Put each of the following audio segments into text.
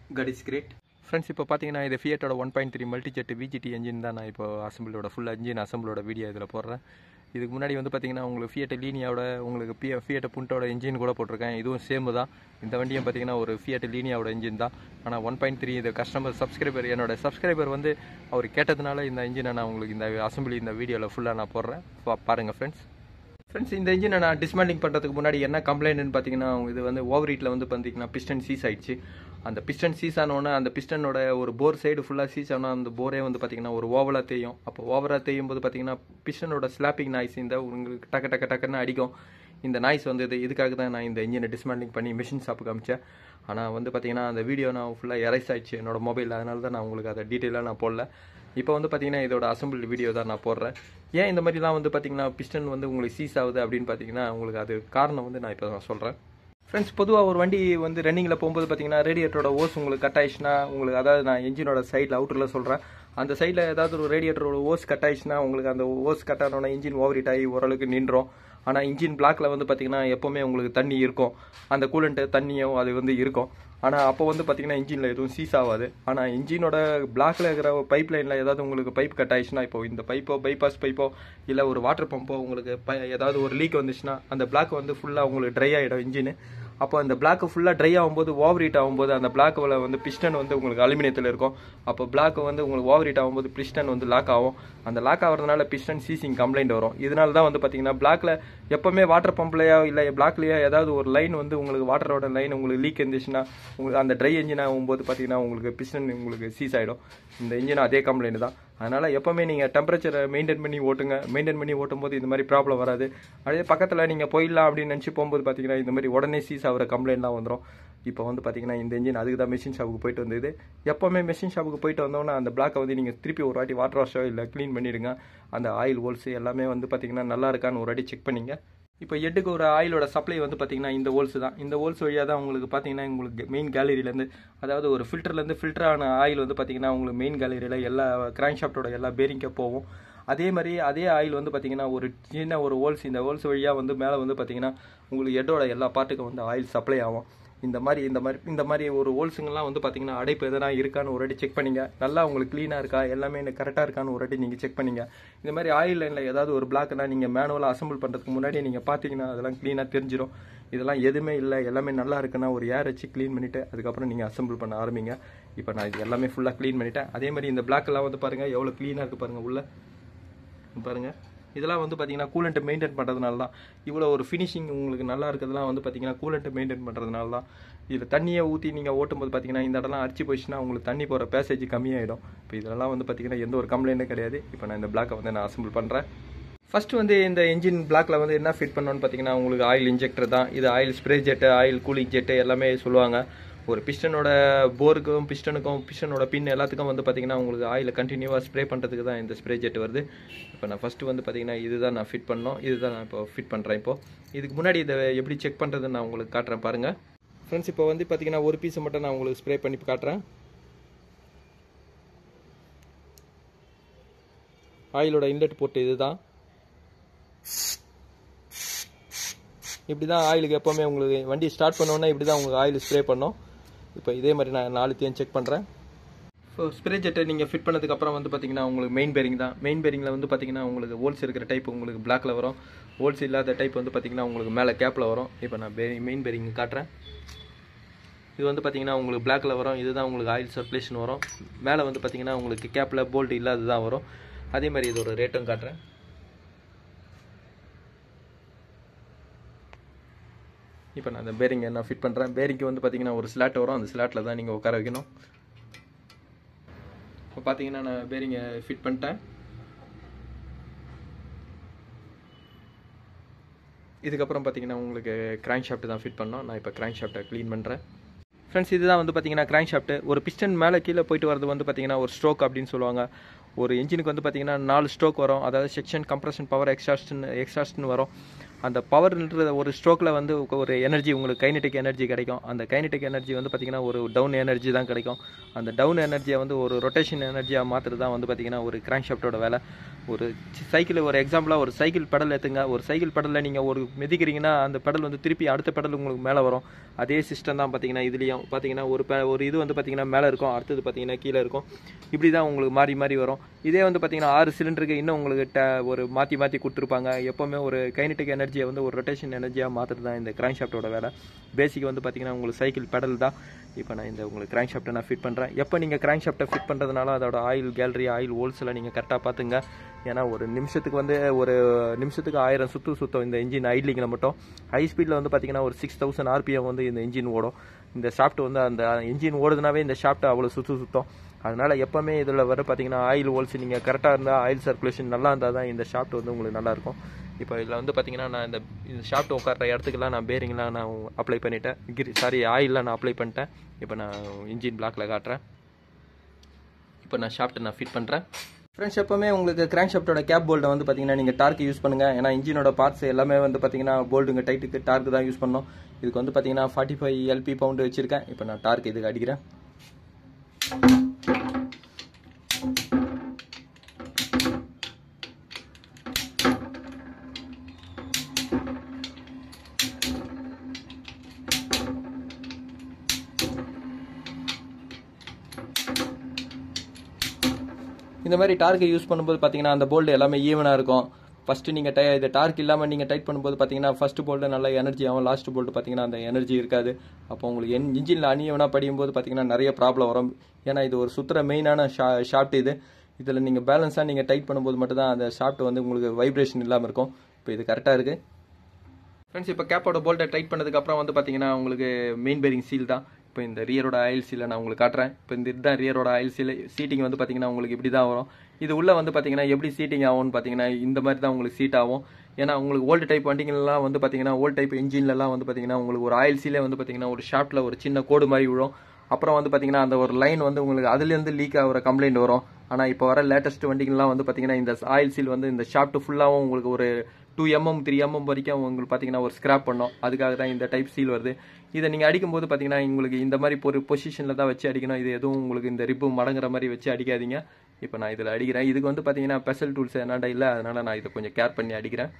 cut is great friends இப்போ பார்த்தீங்கன்னா இது ஃபியட்டோட one point three multi jet VGT engine தான் நான் இப்போ அசம்பிளோட ஃபுல் என்ஜின் அசம்பிளோட வீடியோ இதில் போடுறேன் இதுக்கு முன்னாடி வந்து பார்த்தீங்கன்னா உங்களுக்கு ஃபியட் லீனியாவோட உங்களுக்கு பி ஃபியட் புண்டோட என்ஜின் கூட போட்டிருக்கேன் இதுவும் சேம் தான் இந்த வண்டியும் பார்த்தீங்கன்னா ஒரு ஃபியட் லீனியாவோட என்ஜின் தான் ஆனால் ஒன் பாயிண்ட் த்ரீ இது கஸ்டமர் சப்ஸ்கிரைபர் என்னோட சப்ஸ்கிரைபர் வந்து அவர் கேட்டதுனால இந்த இன்ஜினை நான் உங்களுக்கு இந்த அசம்பிளி இந்த வீடியோவில் ஃபுல்லாக நான் போடுறேன் பா- பாருங்க ஃப்ரெண்ட்ஸ் ஃப்ரெண்ட்ஸ் இந்த இன்ஜினை நான் டிஸ்மேண்டிங் பண்ணுறதுக்கு முன்னாடி என்ன கம்ப்ளைண்ட்னு பார்த்தீங்கன்னா இது வந்து ஓவர் ஹீட்டில் வந்து பார்த்தீங்கன்னா பிஸ்டன் சீஸ் ஆயிடுச்சு அந்த பிஸ்டன் சீஸ் ஆனோடனே அந்த பிஸ்டனோட ஒரு போர் சைடு ஃபுல்லாக சீஸ் ஆனால் அந்த போரே வந்து பார்த்தீங்கன்னா ஒரு ஓவலாக தேயும் அப்போ ஓவராக தேயும் போது பார்த்தீங்கன்னா பிஸ்டனோட ஸ்லாப்பிங் நாய்ஸ் இந்த உங்களுக்கு டக்கு டக்கு டக்குன்னு அடிக்கும் இந்த நாய்ஸ் வந்து இது இதுக்காக தான் நான் இந்த இன்ஜினை டிஸ்மேண்டிங் பண்ணி மிஷின் ஷாப்புக்கு அமிச்சேன் ஆனால் வந்து பார்த்தீங்கன்னா அந்த வீடியோ நான் ஃபுல்லாக எரைஸ் ஆயிடுச்சு என்னோட மொபைல் அதனால தான் நான் உங்களுக்கு அதை டீட்டெயிலாக நான் போடல இப்போ வந்து பார்த்தீங்கன்னா இதோட அசம்பிள் வீடியோ தான் நான் போடுறேன் ஏன் இந்த மாதிரிலாம் வந்து பார்த்தீங்கன்னா பிஸ்டன் வந்து உங்களுக்கு சீஸ் ஆகுது அப்படின்னு பார்த்தீங்கன்னா உங்களுக்கு அது காரணம் வந்து நான் இப்போ நான் சொல்கிறேன் ஃப்ரெண்ட்ஸ் பொதுவாக ஒரு வண்டி வந்து ரன்னிங்கில் போகும்போது பார்த்தீங்கன்னா ரேடியேட்டரோட ஓஸ் உங்களுக்கு கட் ஆயிடுச்சுன்னா உங்களுக்கு அதாவது நான் என்ஜினோட சைடில் அவுட்டரில் சொல்கிறேன் அந்த சைடில் ஏதாவது ஒரு ரேடியேட்டரோட ஓஸ் கட் ஆயிடுச்சுன்னா உங்களுக்கு அந்த ஓஸ் கட் ஆனோட இன்ஜின் ஓவர் ஹீட் ஆகி ஓரளவுக்கு நின்றோம் ஆனால் இன்ஜின் பிளாக்ல வந்து பார்த்தீங்கன்னா எப்போவுமே உங்களுக்கு தண்ணி இருக்கும் அந்த கூலண்ட்டு தண்ணியும் அது வந்து இருக்கும் ஆனால் அப்போ வந்து பார்த்தீங்கன்னா இன்ஜினில் எதுவும் சீஸ் ஆகாது ஆனால் இன்ஜினோட பிளாக்ல இருக்கிற பைப் லைனில் ஏதாவது உங்களுக்கு பைப் கட் ஆயிடுச்சுன்னா இப்போ இந்த பைப்போ பைபாஸ் பைப்போ இல்லை ஒரு வாட்டர் பம்போ உங்களுக்கு ப- ஏதாவது ஒரு லீக் வந்துச்சுன்னா அந்த பிளாக் வந்து ஃபுல்லாக உங்களுக்கு ட்ரை ஆகிடும் இன்ஜின் அப்போ அந்த பிளாக் ஃபுல்லாக ட்ரை ஆகும்போது ஓவர் ஹீட் ஆகும்போது அந்த பிளாக்ல வந்து பிஸ்டன் வந்து உங்களுக்கு அலுமினியத்தில் இருக்கும் அப்போ பிளாக் வந்து உங்களுக்கு ஓவர் ஹீட் ஆகும்போது பிஸ்டன் வந்து லாக் ஆகும் அந்த லாக் ஆகிறதுனால பிஸ்டன் சீசிங் கம்ப்ளைண்ட் வரும் இதனால தான் வந்து பார்த்தீங்கன்னா பிளாக்ல எப்பவுமே வாட்டர் பம்ப்லையோ இல்லை பிளாக்லையோ ஏதாவது ஒரு லைன் வந்து உங்களுக்கு வாட்டரோட லைன் உங்களுக்கு லீக் இருந்துச்சுன்னா உங்களுக்கு அந்த ட்ரை இன்ஜின் ஆகும்போது பார்த்தீங்கன்னா உங்களுக்கு பிஸ்டன் உங்களுக்கு சீஸ் ஆகிடும் இந்த இன்ஜின் அதே கம்ப்ளைண்ட் தான் அதனால எப்பவுமே நீங்கள் டெம்பரேச்சரை மெயின்டைன் பண்ணி ஓட்டுங்க மெயின்டைன் பண்ணி ஓட்டும் போது இந்த மாதிரி ப்ராப்ளம் வராது அதே பக்கத்தில் நீங்கள் போயிடலாம் அப்படின்னு நினச்சி போகும்போது பார்த்தீங்கன்னா இந்த மாதிரி உடனே சீஸ் ஆகிற கம்ப்ளைண்ட்லாம் வந்துடும் இப்போ வந்து பார்த்தீங்கன்னா இந்த இன்ஜின் அதுக்கு தான் மெஷின் ஷாப்புக்கு போயிட்டு வந்தது எப்போவுமே மெஷின் ஷாப்புக்கு போயிட்டு வந்தோன்னா அந்த பிளாக்கை வந்து நீங்கள் திருப்பி ஒரு வாட்டி வாட்டர் வாஷோ இல்லை க்ளீன் பண்ணிடுங்க அந்த ஆயில் ஹோல்ஸ் எல்லாமே வந்து பார்த்தீங்கன்னா நல்லா இருக்கான்னு ஒரு வாட்டி செக் பண்ணிங்க இப்போ எட்டுக்கு ஒரு ஆயிலோட சப்ளை வந்து பார்த்தீங்கன்னா இந்த ஹோல்ஸ் தான் இந்த ஹோல்ஸ் வழியாக தான் உங்களுக்கு பார்த்தீங்கன்னா உங்களுக்கு மெயின் கேலரியிலேருந்து அதாவது ஒரு ஃபில்டர்லேருந்து ஃபில்டர் ஆன ஆயில் வந்து பார்த்தீங்கன்னா உங்களுக்கு மெயின் கேலரியில் எல்லா கிராங்க் ஷாப்டோட எல்லா பேரிங்கே போகும் அதே மாதிரி அதே ஆயில் வந்து பார்த்தீங்கன்னா ஒரு சின்ன ஒரு ஹோல்ஸ் இந்த ஹோல்ஸ் வழியாக வந்து மேலே வந்து பார்த்தீங்கன்னா உங்களுக்கு ஹெட்டோட எல்லா பார்ட்டுக்கும் வந்து ஆயில் சப்ளை ஆகும் இந்த மாதிரி இந்த மாதிரி இந்த மாதிரி ஒரு ஹோல்ஸுங்கெல்லாம் வந்து பார்த்தீங்கன்னா அடைப்பு எதனா இருக்கான்னு ஒரு வாட்டி செக் பண்ணிங்க நல்லா உங்களுக்கு க்ளீனாக இருக்கா எல்லாமே கரெக்டாக இருக்கான்னு ஒரு வாட்டி நீங்கள் செக் பண்ணிங்க இந்த மாதிரி ஆயில் லைனில் ஏதாவது ஒரு பிளாக்னா நீங்கள் மேனுவலாக அசம்பிள் பண்ணுறதுக்கு முன்னாடி நீங்கள் பார்த்தீங்கன்னா அதெல்லாம் க்ளீனாக தெரிஞ்சிடும் இதெல்லாம் எதுவுமே இல்லை எல்லாமே நல்லா இருக்குன்னா ஒரு ஏர் வச்சு க்ளீன் பண்ணிவிட்டு அதுக்கப்புறம் நீங்கள் அசம்பிள் பண்ண ஆரம்பிங்க இப்போ நான் இது எல்லாமே ஃபுல்லாக க்ளீன் பண்ணிட்டேன் அதே மாதிரி இந்த black எல்லாம் வந்து பாருங்கள் எவ்வளோ க்ளீனாக இருக்குது பாருங்கள் உள்ள பாருங்க இதெல்லாம் வந்து பார்த்தீங்கன்னா கூலண்ட்டை மெயின்டைன் பண்ணுறதுனால தான் இவ்வளோ ஒரு ஃபினிஷிங் உங்களுக்கு நல்லா இருக்கிறதுலாம் வந்து பார்த்தீங்கன்னா கூலண்ட்டை மெயின்டைன் பண்ணுறதுனால தான் இதில் தண்ணியை ஊற்றி நீங்கள் ஓட்டும்போது பார்த்தீங்கன்னா இந்த இடம்லாம் அரிச்சு போச்சுன்னா உங்களுக்கு தண்ணி போகிற பேசேஜ் கம்மியாயிடும் இப்போ இதெல்லாம் வந்து பார்த்தீங்கன்னா எந்த ஒரு கம்ப்ளைண்ட்டும் கிடையாது இப்போ நான் இந்த பிளாக்கை வந்து நான் அசம்பிள் பண்ணுறேன் ஃபர்ஸ்ட் வந்து இந்த இன்ஜின் பிளாக்ல வந்து என்ன ஃபிட் பண்ணணும்னு பார்த்தீங்கன்னா உங்களுக்கு ஆயில் இன்ஜெக்டர் தான் இது oil spray jet oil cooling jet எல்லாமே சொல்லுவாங்க ஒரு பிஸ்டனோட போருக்கும் பிஸ்டனுக்கும் பிஸ்டனோட பின் எல்லாத்துக்கும் வந்து பார்த்தீங்கன்னா உங்களுக்கு ஆயிலை கண்டினியூவாக ஸ்ப்ரே பண்ணுறதுக்கு தான் இந்த ஸ்ப்ரே ஜெட் வருது இப்போ நான் ஃபஸ்ட்டு வந்து பார்த்தீங்கன்னா இதுதான் நான் ஃபிட் பண்ணோம் இதுதான் நான் இப்போ ஃபிட் பண்ணுறேன் இப்போ இதுக்கு முன்னாடி இதை எப்படி செக் பண்ணுறதுன்னு நான் உங்களுக்கு காட்டுறேன் பாருங்கள் ஃப்ரெண்ட்ஸ் இப்போ வந்து பார்த்தீங்கன்னா ஒரு பீஸை மட்டும் நான் உங்களுக்கு ஸ்ப்ரே பண்ணி காட்டுறேன் ஆயிலோட இன்லெட் போட்டு இதுதான் இப்படி தான் ஆயிலுக்கு எப்போவுமே உங்களுக்கு வண்டி ஸ்டார்ட் பண்ணோன்னா இப்படி தான் உங்களுக்கு ஆயில் ஸ்ப்ரே பண்ணோம் இப்போ இதே மாதிரி நான் நாலுத்தையும் செக் பண்ணுறேன் ஸோ ஸ்ப்ரே ஜெட்டை நீங்கள் ஃபிட் பண்ணதுக்கப்புறம் வந்து பார்த்தீங்கன்னா உங்களுக்கு மெயின் பேரிங் தான் மெயின் பேரிங்கில் வந்து பார்த்தீங்கன்னா உங்களுக்கு ஹோல்ஸ் இருக்கிற டைப் உங்களுக்கு பிளாக்ல வரும் ஹோல்ஸ் இல்லாத டைப் வந்து பார்த்தீங்கன்னா உங்களுக்கு மேலே கேப்பில் வரும் இப்போ நான் மெயின் பேரிங் காட்டுறேன் இது வந்து பார்த்தீங்கன்னா உங்களுக்கு பிளாக்ல வரும் இதுதான் உங்களுக்கு ஆயில் சர்க்குலேஷன் வரும் மேலே வந்து பார்த்தீங்கன்னா உங்களுக்கு கேப்பில் போல்ட் இல்லாதது தான் வரும் அதே மாதிரி இதோட ரேட்டும் காட்டுறேன் இப்போ நான் அந்த பேரிங் என்ன ஃபிட் பண்ணுறேன் பேரிங்க்கு வந்து பார்த்தீங்கன்னா ஒரு ஸ்லாட் வரும் அந்த ஸ்லாட்டில் தான் நீங்கள் உட்கார வைக்கணும் இப்போ பார்த்தீங்கன்னா நான் பேரிங்கை ஃபிட் பண்ணிட்டேன் இதுக்கப்புறம் பார்த்தீங்கன்னா உங்களுக்கு கிராங்க் ஷாஃப்ட் தான் ஃபிட் பண்ணோம் நான் இப்போ கிராங்க் ஷாஃப்ட்டை க்ளீன் பண்ணுறேன் ஃப்ரெண்ட்ஸ் இதுதான் வந்து பார்த்தீங்கன்னா கிராங்க் ஷாஃப்ட் ஒரு பிஸ்டன் மேலே கீழே போயிட்டு வரது வந்து பார்த்தீங்கன்னா ஒரு ஸ்ட்ரோக் அப்படின்னு சொல்லுவாங்க ஒரு இன்ஜினுக்கு வந்து பார்த்தீங்கன்னா நாலு ஸ்ட்ரோக் வரும் அதாவது செக்ஷன் கம்ப்ரஷன் பவர் எக்ஸாஸ்ட்னு எக்ஸாஸ்ட்னு வரும் அந்த பவர்ன்ற ஒரு ஸ்ட்ரோக்கில் வந்து ஒரு எனர்ஜி உங்களுக்கு கைனடிக் எனர்ஜி கிடைக்கும் அந்த கைனடிக் எனர்ஜி வந்து பார்த்திங்கன்னா ஒரு டவுன் எனர்ஜி தான் கிடைக்கும் அந்த டவுன் எனர்ஜியை வந்து ஒரு ரொட்டேஷன் எனர்ஜியாக மாற்றுறது தான் வந்து பார்த்திங்கன்னா ஒரு கிராங்க் ஷாஃப்ட்டோட வேலை ஒரு சைக்கிள் ஒரு எக்ஸாம்பிளாக ஒரு சைக்கிள் பெடல் எடுத்துங்க ஒரு சைக்கிள் பெடலில் நீங்கள் ஒரு மிதிக்கிறீங்கன்னா அந்த பெடல் வந்து திருப்பி அடுத்த பெடல் உங்களுக்கு மேலே வரும் அதே சிஸ்டம் தான் பார்த்தீங்கன்னா இதுலேயும் பார்த்தீங்கன்னா ஒரு பெ ஒரு இது வந்து பார்த்தீங்கன்னா மேலே இருக்கும் அடுத்தது பார்த்தீங்கன்னா கீழே இருக்கும் இப்படி தான் உங்களுக்கு மாறி மாறி வரும் இதே வந்து பார்த்தீங்கன்னா ஆறு சிலிண்டருக்கு இன்னும் உங்களுக்கு ட ஒரு மாற்றி மாற்றி கொடுத்துருப்பாங்க எப்போவுமே ஒரு கைனட்டிக் எனர்ஜியை வந்து ஒரு ரொட்டேஷன் எனர்ஜியாக மாற்றுறது தான் இந்த கிராங்க் ஷாஃப்ட்டோட வேலை பேசிக் வந்து பார்த்தீங்கன்னா உங்களுக்கு சைக்கிள் பெடல் தான் இப்போ நான் இந்த உங்களுக்கு கிராங்க் ஷாஃப்ட்டை நான் ஃபிட் பண்ணுறேன் எப்போ நீங்கள் கிராங்க் ஷாஃப்ட்டை ஃபிட் பண்ணுறதுனால அதோட ஆயில் கேலரி ஆயில் ஹோல்ஸில் நீங்கள் கரெக்டாக பார்த்துங்க ஏன்னா ஒரு நிமிஷத்துக்கு வந்து ஒரு நிமிஷத்துக்கு ஆயிரம் சுற்று சுத்தம் இந்த இன்ஜின் ஐட்லிங்கில் மட்டும் ஹை ஸ்பீடில் வந்து பார்த்தீங்கன்னா ஒரு சிக்ஸ் தௌசண்ட் ஆர்பிஎம் வந்து இந்த இன்ஜின் ஓடும் இந்த ஷாஃப்ட் வந்து அந்த இன்ஜின் ஓடுதுனாவே இந்த ஷாஃப்ட் அவ்வளோ சுற்று சுத்தம் அதனால் எப்போவுமே இதில் வர பார்த்தீங்கன்னா ஆயில் ஹோல்ஸ் நீங்கள் கரெக்டாக இருந்தால் ஆயில் சர்க்குலேஷன் நல்லா இருந்தால் தான் இந்த ஷாஃப்ட் வந்து உங்களுக்கு நல்லாயிருக்கும் இப்போ இதில் வந்து பார்த்தீங்கன்னா நான் இந்த இந்த ஷாஃப்ட் உட்கார இடத்துக்குலாம் நான் பேரிங்லாம் நான் அப்ளை பண்ணிட்டேன் கிரி சாரி ஆயிலெலாம் நான் அப்ளை பண்ணிட்டேன் இப்போ நான் இன்ஜின் பிளாக்கில் காட்டுறேன் இப்போ நான் ஷாஃப்ட்டை நான் ஃபிட் பண்ணுறேன் ஃப்ரெண்ட்ஸ் எப்போவுமே உங்களுக்கு கிராங்க் ஷாஃப்ட்டோட கேப் போல்ட்டை வந்து பார்த்தீங்கன்னா நீங்கள் டார்க் யூஸ் பண்ணுங்கள் ஏன்னா இன்ஜினோட பார்ட்ஸ் எல்லாமே வந்து பார்த்தீங்கன்னா போல்டுங்க டைட்டுக்கு டார்க் தான் யூஸ் பண்ணோம் இதுக்கு வந்து பார்த்தீங்கன்னா ஃபார்ட்டி ஃபைவ் எல்பி பவுண்டு வச்சுருக்கேன் இப்போ நான் டார்க் இதுக்கு அடிக்கிறேன் இந்த மாதிரி டார்க்கை யூஸ் பண்ணும்போது பார்த்தீங்கன்னா அந்த போல்டு எல்லாமே ஈவனாக இருக்கும் ஃபஸ்ட்டு நீங்கள் டை இது டார்க் இல்லாமல் நீங்கள் டைட் பண்ணும்போது பார்த்தீங்கன்னா ஃபஸ்ட்டு போல்டு நல்ல எனர்ஜி ஆகும் லாஸ்ட் போல்டு பார்த்தீங்கன்னா அந்த எனர்ஜி இருக்காது அப்போ உங்களுக்கு என் இன்ஜினில் அணியவனாக படியும் போது பார்த்தீங்கன்னா நிறைய ப்ராப்ளம் வரும் ஏன்னா இது ஒரு சுற்றுற மெயினான ஷா ஷாஃப்ட் இது இதில் நீங்கள் பேலன்ஸாக நீங்கள் டைட் பண்ணும்போது மட்டும்தான் அந்த ஷாஃப்ட் வந்து உங்களுக்கு வைப்ரேஷன் இல்லாமல் இருக்கும் இப்போ இது கரெக்டாக இருக்குது ஃப்ரெண்ட்ஸ் இப்போ கேப்போட போல்ட்டை டைட் பண்ணதுக்கப்புறம் வந்து பார்த்தீங்கன்னா உங்களுக்கு மெயின் பேரிங் சீல் தான் இப்போ இந்த ரியரோட ஆயில் சீலை நான் உங்களுக்கு காட்டுறேன் இப்போ இந்த இதுதான் ரியரோட ஆயில் சீல் சீட்டிங் வந்து பார்த்தீங்கன்னா உங்களுக்கு இப்படி தான் வரும் இது உள்ளே வந்து பார்த்தீங்கன்னா எப்படி சீட்டிங் ஆகும்னு பார்த்தீங்கன்னா இந்த மாதிரி தான் உங்களுக்கு சீட் ஆகும் ஏன்னா உங்களுக்கு ஓல்டு டைப் வண்டிங்கலாம் வந்து பார்த்தீங்கன்னா ஓல்டு டைப் இன்ஜின்லலாம் வந்து பார்த்தீங்கன்னா உங்களுக்கு ஒரு ஆயில் சீலே வந்து பார்த்தீங்கன்னா ஒரு ஷாஃப்ட்டில் ஒரு சின்ன கோடு மாதிரி விழும் அப்புறம் வந்து பார்த்தீங்கன்னா அந்த ஒரு லைன் வந்து உங்களுக்கு அதுலேருந்து லீக் ஆகிற கம்ப்ளைண்ட் வரும் ஆனால் இப்போ வர லேட்டஸ்ட் வண்டிங்கலாம் வந்து பார்த்தீங்கன்னா இந்த ஆயில் சீல் வந்து இந்த ஷாஃப்ட் ஃபுல்லாகவும் உங்களுக்கு ஒரு டூ எம்எம் த்ரீ எம்எம் வரைக்கும் உங்களுக்கு பார்த்தீங்கன்னா ஒரு ஸ்கிராப் பண்ணோம் அதுக்காக தான் இந்த டைப் சீல் வருது இதை நீங்கள் அடிக்கும்போது பார்த்தீங்கன்னா உங்களுக்கு இந்த மாதிரி ஒரு பொசிஷனில் தான் வச்சு அடிக்கணும் இது எதுவும் உங்களுக்கு இந்த ரிப்பு மடங்குற மாதிரி வச்சு அடிக்காதீங்க இப்போ நான் இதில் அடிக்கிறேன் இதுக்கு வந்து பார்த்தீங்கன்னா ஸ்பெஷல் டூல்ஸ் என்னடா இல்லை அதனால் நான் இதை கொஞ்சம் கேர் பண்ணி அடிக்கிறேன்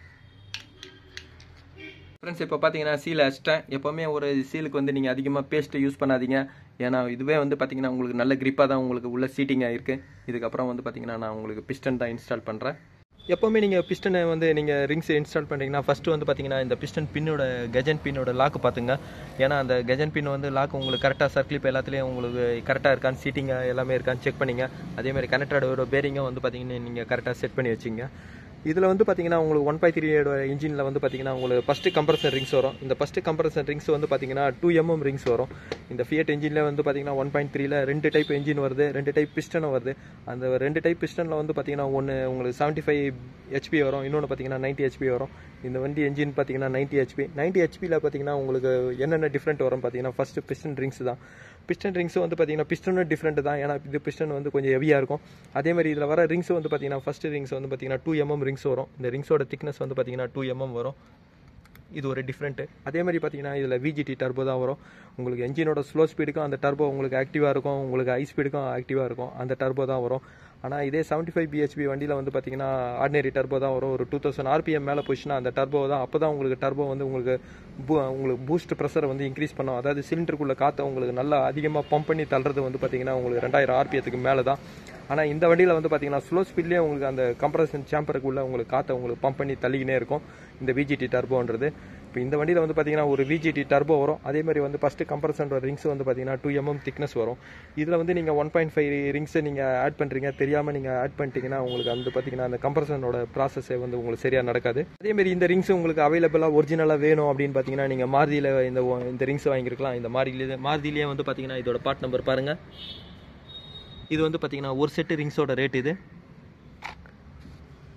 ஃப்ரெண்ட்ஸ் இப்போ பார்த்தீங்கன்னா சீல் அடிச்சிட்டேன் எப்போவுமே ஒரு சீலுக்கு வந்து நீங்கள் அதிகமாக பேஸ்ட்டு யூஸ் பண்ணாதீங்க ஏன்னா இதுவே வந்து பார்த்தீங்கன்னா உங்களுக்கு நல்ல grip-ஆ தான் உங்களுக்கு உள்ள சீட்டிங் ஆயிருக்கு இதுக்கப்புறம் வந்து பார்த்தீங்கன்னா நான் உங்களுக்கு பிஸ்டன் தான் இன்ஸ்டால் பண்ணுறேன் எப்போவுமே நீங்கள் பிஸ்டனை வந்து நீங்கள் ரிங்ஸ் இன்ஸ்டால் பண்ணுறீங்கன்னா ஃபஸ்ட்டு வந்து பார்த்தீங்கன்னா இந்த piston pin gudgeon pin lock பார்த்துங்க ஏன்னா அந்த கஜன் பின் வந்து லாக் உங்களுக்கு கரெக்டாக சர்க்கிளிப் எல்லாத்துலேயும் உங்களுக்கு கரெக்டாக இருக்கான்னு சீட்டிங் எல்லாமே இருக்கான்னு செக் பண்ணிங்க அதேமாதிரி கனெக்டரோட பேரிங்கும் வந்து பார்த்தீங்கன்னா நீங்கள் கரெக்டாக செட் பண்ணி வச்சிங்க இதில் வந்து பார்த்தீங்கன்னா உங்களுக்கு ஒன் பை த்ரீயோட இன்ஜினில் வந்து பார்த்தீங்கன்னா உங்களுக்கு ஃபஸ்ட்டு கம்ப்ரஸர் ரிங்ஸ் வரும் இந்த ஃபஸ்ட்டு கம்ப்ரஸர் ரிங்ஸ் வந்து பார்த்தீங்கன்னா டூ எம்எம் ரிங்ஸ் வரும் இந்த ஃபியட் இன்ஜினில் வந்து பார்த்தீங்கன்னா ஒன் பாயிண்ட் த்ரீல ரெண்டு டைப் இன்ஜின் வருது ரெண்டு டைப் பிஸ்டனும் வருது அந்த ரெண்டு டைப் பிஸ்டனில் வந்து பார்த்தீங்கன்னா ஒன்று உங்களுக்கு செவன்ட்டி ஃபைவ் ஹெச்பி வரும் இன்னொன்று பார்த்தீங்கன்னா நைன்ட்டி ஹெச்பி வரும் இந்த வண்டி என்ஜின் பார்த்தீங்கன்னா நைன்ட்டி ஹெச்பி நைன்ட்டி ஹெச்பியில் பார்த்தீங்கன்னா உங்களுக்கு என்னென்ன டிஃப்ரெண்ட் வரும் பார்த்தீங்கன்னா ஃபஸ்ட்டு பிஸ்டன் ரிங்ஸ் தான் பிஸ்டன் ரிங்ஸும் வந்து பார்த்தீங்கன்னா பிஸ்டனும் டிஃப்ரெண்ட் தான் ஏன்னா இது பிஸ்டன் வந்து கொஞ்சம் ஹெவியாக இருக்கும் அதே மாதிரி இதில் வர ரிங்ஸ் வந்து பார்த்தீங்கன்னா ஃபர்ஸ்ட் ரிங்ஸ் வந்து பார்த்தீங்கன்னா டூ எம்எம் ரிங்ஸ் வரும் இந்த ரிங்ஸோட திக்னஸ் வந்து பார்த்தீங்கன்னா டூ எம்எம் வரும் இது ஒரு டிஃப்ரெண்ட்டு அதே மாதிரி பார்த்தீங்கன்னா இதில் விஜிடி டர்போ தான் வரும் உங்களுக்கு என்ஜினோட ஸ்லோ ஸ்பீடுக்கும் அந்த டர்போ உங்களுக்கு ஆக்டிவாக இருக்கும் உங்களுக்கு ஹை ஸ்பீடுக்கும் ஆக்டிவாக இருக்கும் அந்த டர்போ தான் வரும் ஆனால் இதே செவன்ட்டி ஃபைவ் பிஹெச்பி வண்டியில் வந்து பார்த்தீங்கன்னா ஆர்டினரி டர்போ தான் வரும் ஒரு டூ தௌசண்ட் ஆர்பிஎம் மேலே போச்சுன்னா அந்த டர்போ தான் அப்போ தான் உங்களுக்கு டர்போ வந்து உங்களுக்கு பூ- உங்களுக்கு பூஸ்ட் ப்ரெஷரை வந்து இன்க்ரீஸ் பண்ணும் அதாவது சிலிண்டருக்குள்ளே காற்றை உங்களுக்கு நல்லா அதிகமாக பம்ப் பண்ணி தள்ளுறது வந்து பார்த்தீங்கன்னா உங்களுக்கு ரெண்டாயிரம் ஆர்பிஎத்துக்கு மேலே தான் ஆனால் இந்த வண்டியில் வந்து பார்த்தீங்கன்னா ஸ்லோ ஸ்பீட்லேயே உங்களுக்கு அந்த கம்ப்ரஷன் சேம்பருக்குள்ளே உங்களுக்கு காற்றை உங்களுக்கு பம்ப் பண்ணி தள்ளிக்கினே இருக்கும் இந்த விஜிடி டர்போன்றது இப்போ இந்த வண்டியில் வந்து பார்த்தீங்கன்னா ஒரு விஜிடி டர்போ வரும் அதே மாதிரி வந்து ஃபஸ்ட்டு கம்ப்ரஷன் ரிங்ஸ் வந்து பார்த்தீங்கன்னா டூ எம்எம் திக்னஸ் வரும் இதில் வந்து நீங்கள் ஒன் பாயிண்ட் ஃபைவ் ரிங்ஸை நீங்கள் ஆட் பண்ணுறீங்க தெரியாமல் நீங்கள் ஆட் பண்ணிட்டீங்கன்னா உங்களுக்கு வந்து பார்த்தீங்கன்னா அந்த கம்ப்ரஷனோட ப்ராசஸே வந்து உங்களுக்கு சரியாக நடக்காது அதே மாதிரி இந்த ரிங்ஸ் உங்களுக்கு அவைலபிளாக ஒரிஜினலாக வேணும் அப்படின்னு பார்த்தீங்கன்னா நீங்கள் மாருதியில் இந்த ஒ- இந்த ரிங்ஸ் வாங்கியிருக்கலாம் இந்த மாருதியிலே மாருதியிலே வந்து பார்த்தீங்கன்னா இதோட பார்ட் நம்பர் பாருங்கள் இது வந்து பார்த்தீங்கன்னா ஒரு செட்டு ரிங்ஸோட ரேட் இது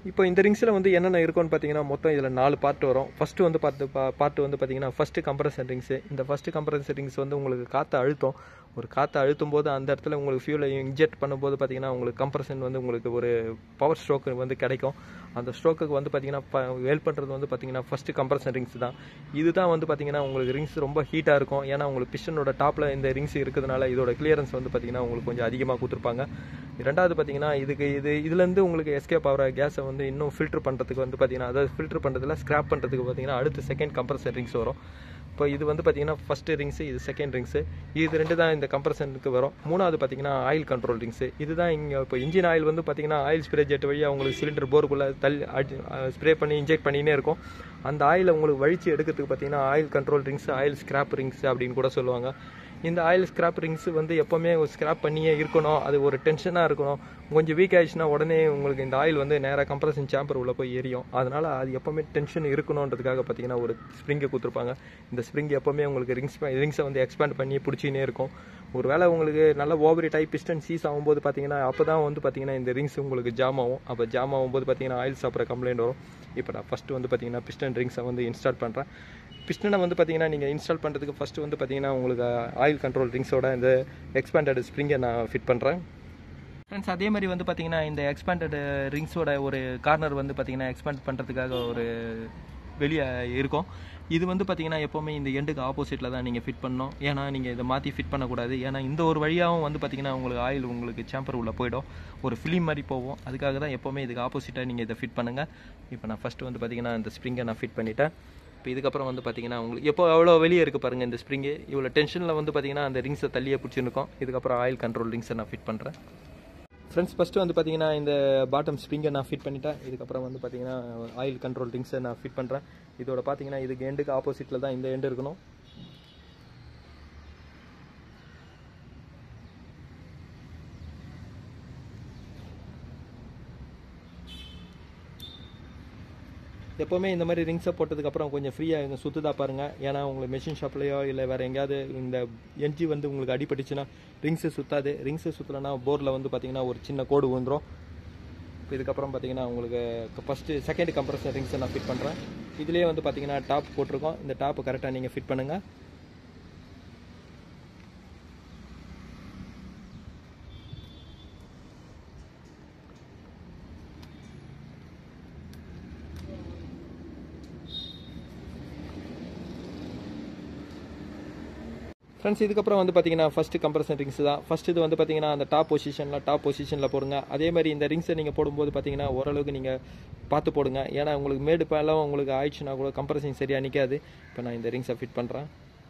இப்போ இந்த ரிங்ஸில் வந்து என்னென்ன இருக்கும்னு பார்த்தீங்கன்னா மொத்தம் இதில் நாலு பார்ட் வரும் ஃபஸ்ட்டு வந்து பார்த்து பார்ட் வந்து பார்த்தீங்கன்னா ஃபஸ்ட்டு கம்ப்ரஸர் ரிங்ஸு இந்த ஃபஸ்ட்டு கம்ப்ரஸர் ரிங்ஸ் வந்து உங்களுக்கு காற்று அழுத்தம் ஒரு காற்று அழுத்தும் போது அந்த இடத்துல உங்களுக்கு ஃபியூலை இன்ஜெக்ட் பண்ணும்போது பார்த்தீங்கன்னா உங்களுக்கு கம்ப்ரஷன் வந்து உங்களுக்கு ஒரு பவர் ஸ்ட்ரோக்கு வந்து கிடைக்கும் அந்த ஸ்ட்ரோக்குக்கு வந்து பார்த்தீங்கன்னா ஹெல்ப் பண்ணுறது வந்து பார்த்தீங்கன்னா ஃபஸ்ட்டு கம்ப்ரஷன் ரிங்ஸ் தான் இதுதான் வந்து பார்த்தீங்கன்னா உங்களுக்கு ரிங்ஸ் ரொம்ப ஹீட்டாக இருக்கும் ஏன்னா உங்களுக்கு பிஸ்டனோட டாப்பில் இந்த ரிங்ஸ் இருக்கிறதுனால இதோட கிளியரன்ஸ் வந்து பார்த்தீங்கன்னா உங்களுக்கு கொஞ்சம் அதிகமாக கொடுத்துருப்பாங்க ரெண்டாவது பார்த்தீங்கன்னா இதுக்கு இது இதுலேருந்து உங்களுக்கு எஸ்கேப் ஆகிற கேஸை வந்து இன்னும் ஃபில்டர் பண்ணுறதுக்கு வந்து பார்த்தீங்கன்னா அதாவது ஃபில்டர் பண்ணுறதுல ஸ்க்ராப் பண்ணுறதுக்கு பார்த்தீங்கன்னா அடுத்து செகண்ட் கம்ப்ரஸர் ரிங்ஸ் வரும் இப்போ இது வந்து பார்த்தீங்கன்னா ஃபஸ்ட்டு ரிங்ஸு இது செகண்ட் ரிங்ஸு இது ரெண்டு தான் இந்த கம்ப்ரஷனுக்கு வரும் மூணாவது பார்த்தீங்கன்னா ஆயில் கண்ட்ரோல் ரிங்ஸு இதுதான் இங்கே இப்போ இன்ஜின் ஆயில் வந்து பார்த்தீங்கன்னா ஆயில் ஸ்ப்ரே ஜெட் வழியாக உங்களுக்கு சிலிண்டர் போருக்குள்ளே தள்ளி ஸ்ப்ரே பண்ணி இன்ஜெக்ட் பண்ணினே இருக்கும் அந்த ஆயிலை உங்களுக்கு வழிச்சு எடுக்கிறதுக்கு பார்த்தீங்கன்னா oil control rings oil scrap rings அப்படின்னு கூட சொல்லுவாங்க இந்த ஆயில் ஸ்கிராப் ரிங்ஸ் வந்து எப்போவுமே ஸ்கிராப் பண்ணியே இருக்கணும் அது ஒரு டென்ஷனாக இருக்கணும் கொஞ்சம் வீக் ஆயிடுச்சுன்னா உடனே உங்களுக்கு இந்த ஆயில் வந்து நேராக கம்ப்ரஷன் சேம்பர் உள்ள போய் எரியும் அதனால் அது எப்போவுமே டென்ஷன் இருக்கணுன்றதுக்காக பார்த்தீங்கன்னா ஒரு ஸ்ப்ரிங்கை கொடுத்துருப்பாங்க இந்த ஸ்ப்ரிங் எப்போவுமே உங்களுக்கு ரிங்ஸ் ரிங்ஸை வந்து எக்ஸ்பேண்ட் பண்ணி பிடிச்சினே இருக்கும் ஒரு வேளை உங்களுக்கு நல்ல ஓவரி டைப் பிஸ்டன் சீஸ் ஆகும்போது பார்த்தீங்கன்னா அப்போ தான் வந்து பார்த்தீங்கன்னா இந்த ரிங்ஸ் உங்களுக்கு ஜாம் ஆகும் அப்போ ஜாம் ஆகும்போது பார்த்தீங்கன்னா ஆயில் சாப்பிட்ற கம்ப்ளைண்ட் வரும் இப்போ நான் ஃபஸ்ட்டு வந்து பார்த்தீங்கன்னா பிஸ்டன் ரிங்ஸை வந்து இன்ஸ்டால் பண்ணுறேன் பிஸ்டனை வந்து பார்த்தீங்கன்னா நீங்கள் இன்ஸ்டால் பண்ணுறதுக்கு ஃபஸ்ட்டு வந்து பார்த்தீங்கன்னா உங்களுக்கு ஆயில் கண்ட்ரோல் ரிங்ஸோட இந்த எக்ஸ்பேண்டட் ஸ்ப்ரிங்கை நான் ஃபிட் பண்ணுறேன் ஃப்ரெண்ட்ஸ் அதே மாதிரி வந்து பார்த்தீங்கன்னா இந்த எக்ஸ்பேண்டட் ரிங்ஸோட ஒரு கார்னர் வந்து பார்த்தீங்கன்னா எக்ஸ்பேண்ட் பண்ணுறதுக்காக ஒரு வெளியே இருக்கும் இது வந்து பார்த்தீங்கன்னா எப்போவுமே இந்த எண்டுக்கு ஆப்போசிட்டில் தான் நீங்கள் ஃபிட் பண்ணணும் ஏன்னா நீங்கள் இதை மாற்றி ஃபிட் பண்ணக்கூடாது ஏன்னா இந்த ஒரு வழியாகவும் வந்து பார்த்தீங்கன்னா உங்களுக்கு ஆயில் உங்களுக்கு சேம்பர் உள்ளே போயிடும் ஒரு ஃபிலிம் மாதிரி போகும் அதுக்காக தான் எப்போவுமே இதுக்கு ஆப்போசிட்டாக நீங்கள் இதை ஃபிட் பண்ணுங்கள் இப்போ நான் ஃபஸ்ட்டு வந்து பார்த்தீங்கன்னா இந்த ஸ்ப்ரிங்கை நான் ஃபிட் பண்ணிட்டேன் இப்போ இதுக்கப்புறம் வந்து பார்த்தீங்கன்னா உங்களுக்கு எப்போ எவ்வளோ வெளியே இருக்குது பாருங்கள் இந்த ஸ்ப்ரிங்கு இவ்வளோ டென்ஷனில் வந்து பார்த்தீங்கன்னா அந்த ரிங்ஸை தள்ளியே பிடிச்சிருக்கோம் இதுக்கப்புறம் ஆயில் கண்ட்ரோல் ரிங்ஸை நான் ஃபிட் பண்ணுறேன் ஃப்ரெண்ட்ஸ் ஃபஸ்ட்டு வந்து பார்த்தீங்கன்னா இந்த பாட்டம் ஸ்ப்ரிங்கை நான் ஃபிட் பண்ணிட்டேன் இதுக்கப்புறம் வந்து பார்த்தீங்கன்னா ஆயில் கண்ட்ரோல் ரிங்ஸை நான் ஃபிட் பண்ணுறேன் இதோட பார்த்தீங்கன்னா இதுக்கு எண்டுக்கு ஆப்போசிட்டில் தான் இந்த எண்டு இருக்கணும் எப்போவுமே இந்த மாதிரி ரிங்ஸை போட்டதுக்கப்புறம் கொஞ்சம் ஃப்ரீயாக இங்கே சுற்றுதா பாருங்கள் ஏன்னா உங்களுக்கு மெஷின் ஷாப்லேயோ இல்லை வேறு எங்கேயாவது இந்த என்ஜி வந்து உங்களுக்கு அடிபட்டுச்சுன்னா ரிங்ஸு சுற்றாது ரிங்ஸு சுற்றலைன்னா போர்டில் வந்து பார்த்தீங்கன்னா ஒரு சின்ன கோடு வந்துடும் இப்போ இதுக்கப்புறம் பார்த்தீங்கன்னா உங்களுக்கு ஃபஸ்ட்டு செகண்ட் கம்ப்ரஸர் ரிங்ஸை நான் ஃபிட் பண்ணுறேன் இதுலேயே வந்து பார்த்தீங்கன்னா டாப் போட்டிருக்கோம் இந்த டாப்பு கரெக்டாக நீங்கள் ஃபிட் பண்ணுங்கள் ஃப்ரெண்ட்ஸ் இதுக்கப்புறம் வந்து பார்த்தீங்கன்னா ஃபஸ்ட்டு கம்ப்ரஷன் ரிங்ஸ் தான் ஃபஸ்ட் இது வந்து பார்த்தீங்கன்னா அந்த டாப் பொசிஷனில் டாப் பொசிஷனில் போடுங்க அதே மாதிரி இந்த ரிங்ஸை நீங்கள் போடும்போது பார்த்தீங்கன்னா ஓரளவுக்கு நீங்கள் பார்த்து போடுங்க ஏன்னா உங்களுக்கு மேடு பழம் உங்களுக்கு ஆயிடுச்சுன்னா கூட கம்ப்ரஷன் சரியாக நிற்காது இப்போ நான் இந்த ரிங்ஸை ஃபிட் பண்ணுறேன்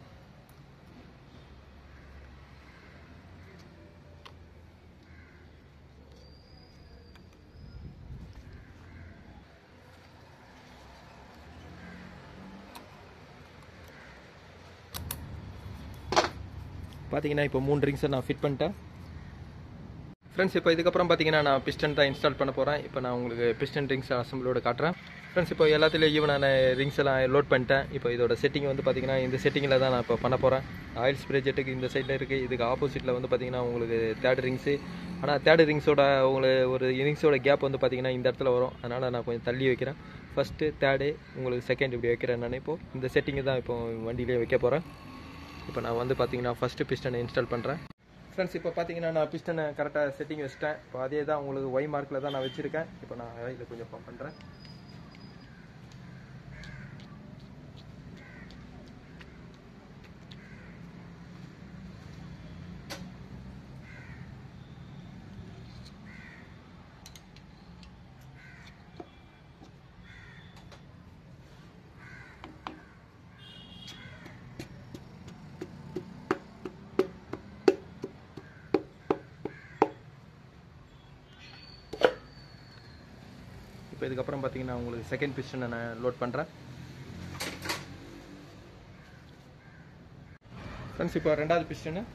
பார்த்தீங்கன்னா இப்போ மூணு ரிங்ஸை நான் ஃபிட் பண்ணிட்டேன் ஃப்ரெண்ட்ஸ் இப்போ இதுக்கப்புறம் பார்த்தீங்கன்னா நான் பிஸ்டன் தான் இன்ஸ்டால் பண்ண போகிறேன் இப்போ நான் உங்களுக்கு பிஸ்டன் ரிங்ஸ் அசம்பிளோட காட்டுறேன் ஃப்ரெண்ட்ஸ் இப்போ எல்லாத்துலேயும் ஈவனான ரிங்ஸ் எல்லாம் லோட் பண்ணிட்டேன் இப்போ இதோட செட்டிங் வந்து பார்த்தீங்கன்னா இந்த செட்டிங்கில் தான் நான் இப்போ பண்ண போகிறேன் ஆயில் ஸ்ப்ரே ஜெட்டுக்கு இந்த சைடில் இருக்குது இதுக்கு ஆப்போசிட்டில் வந்து பார்த்தீங்கன்னா உங்களுக்கு தேர்ட் ரிங்ஸு ஆனால் தேர்ட் ரிங்ஸோட உங்களுக்கு ஒரு ரிங்ஸோட கேப் வந்து பார்த்தீங்கன்னா இந்த இடத்துல வரும் அதனால் நான் கொஞ்சம் தள்ளி வைக்கிறேன் ஃபஸ்ட்டு தேர்டு உங்களுக்கு செகண்ட் இப்படி வைக்கிறேன் நான் இப்போ இந்த செட்டிங்கு தான் இப்போ வண்டியிலே வைக்க போகிறேன் இப்போ நான் வந்து பார்த்தீங்கன்னா ஃபஸ்ட்டு பிஸ்டனை இன்ஸ்டால் பண்ணுறேன் ஃப்ரெண்ட்ஸ் இப்போ பார்த்தீங்கன்னா நான் பிஸ்டனை கரெக்டாக செட்டிங் வச்சிட்டேன் இப்போ அதே தான் உங்களுக்கு ஒய் மார்க்கில் தான் நான் வச்சுருக்கேன் இப்போ நான் இதில் கொஞ்சம் பம்ப் பண்ணுறேன் இப்போ இதுக்கப்புறம் பார்த்தீங்கன்னா உங்களுக்கு செகண்ட் பிஸ்டனை நான் லோட் பண்ணுறேன் ஃப்ரெண்ட்ஸ் இப்போ ரெண்டாவது பிஸ்டனு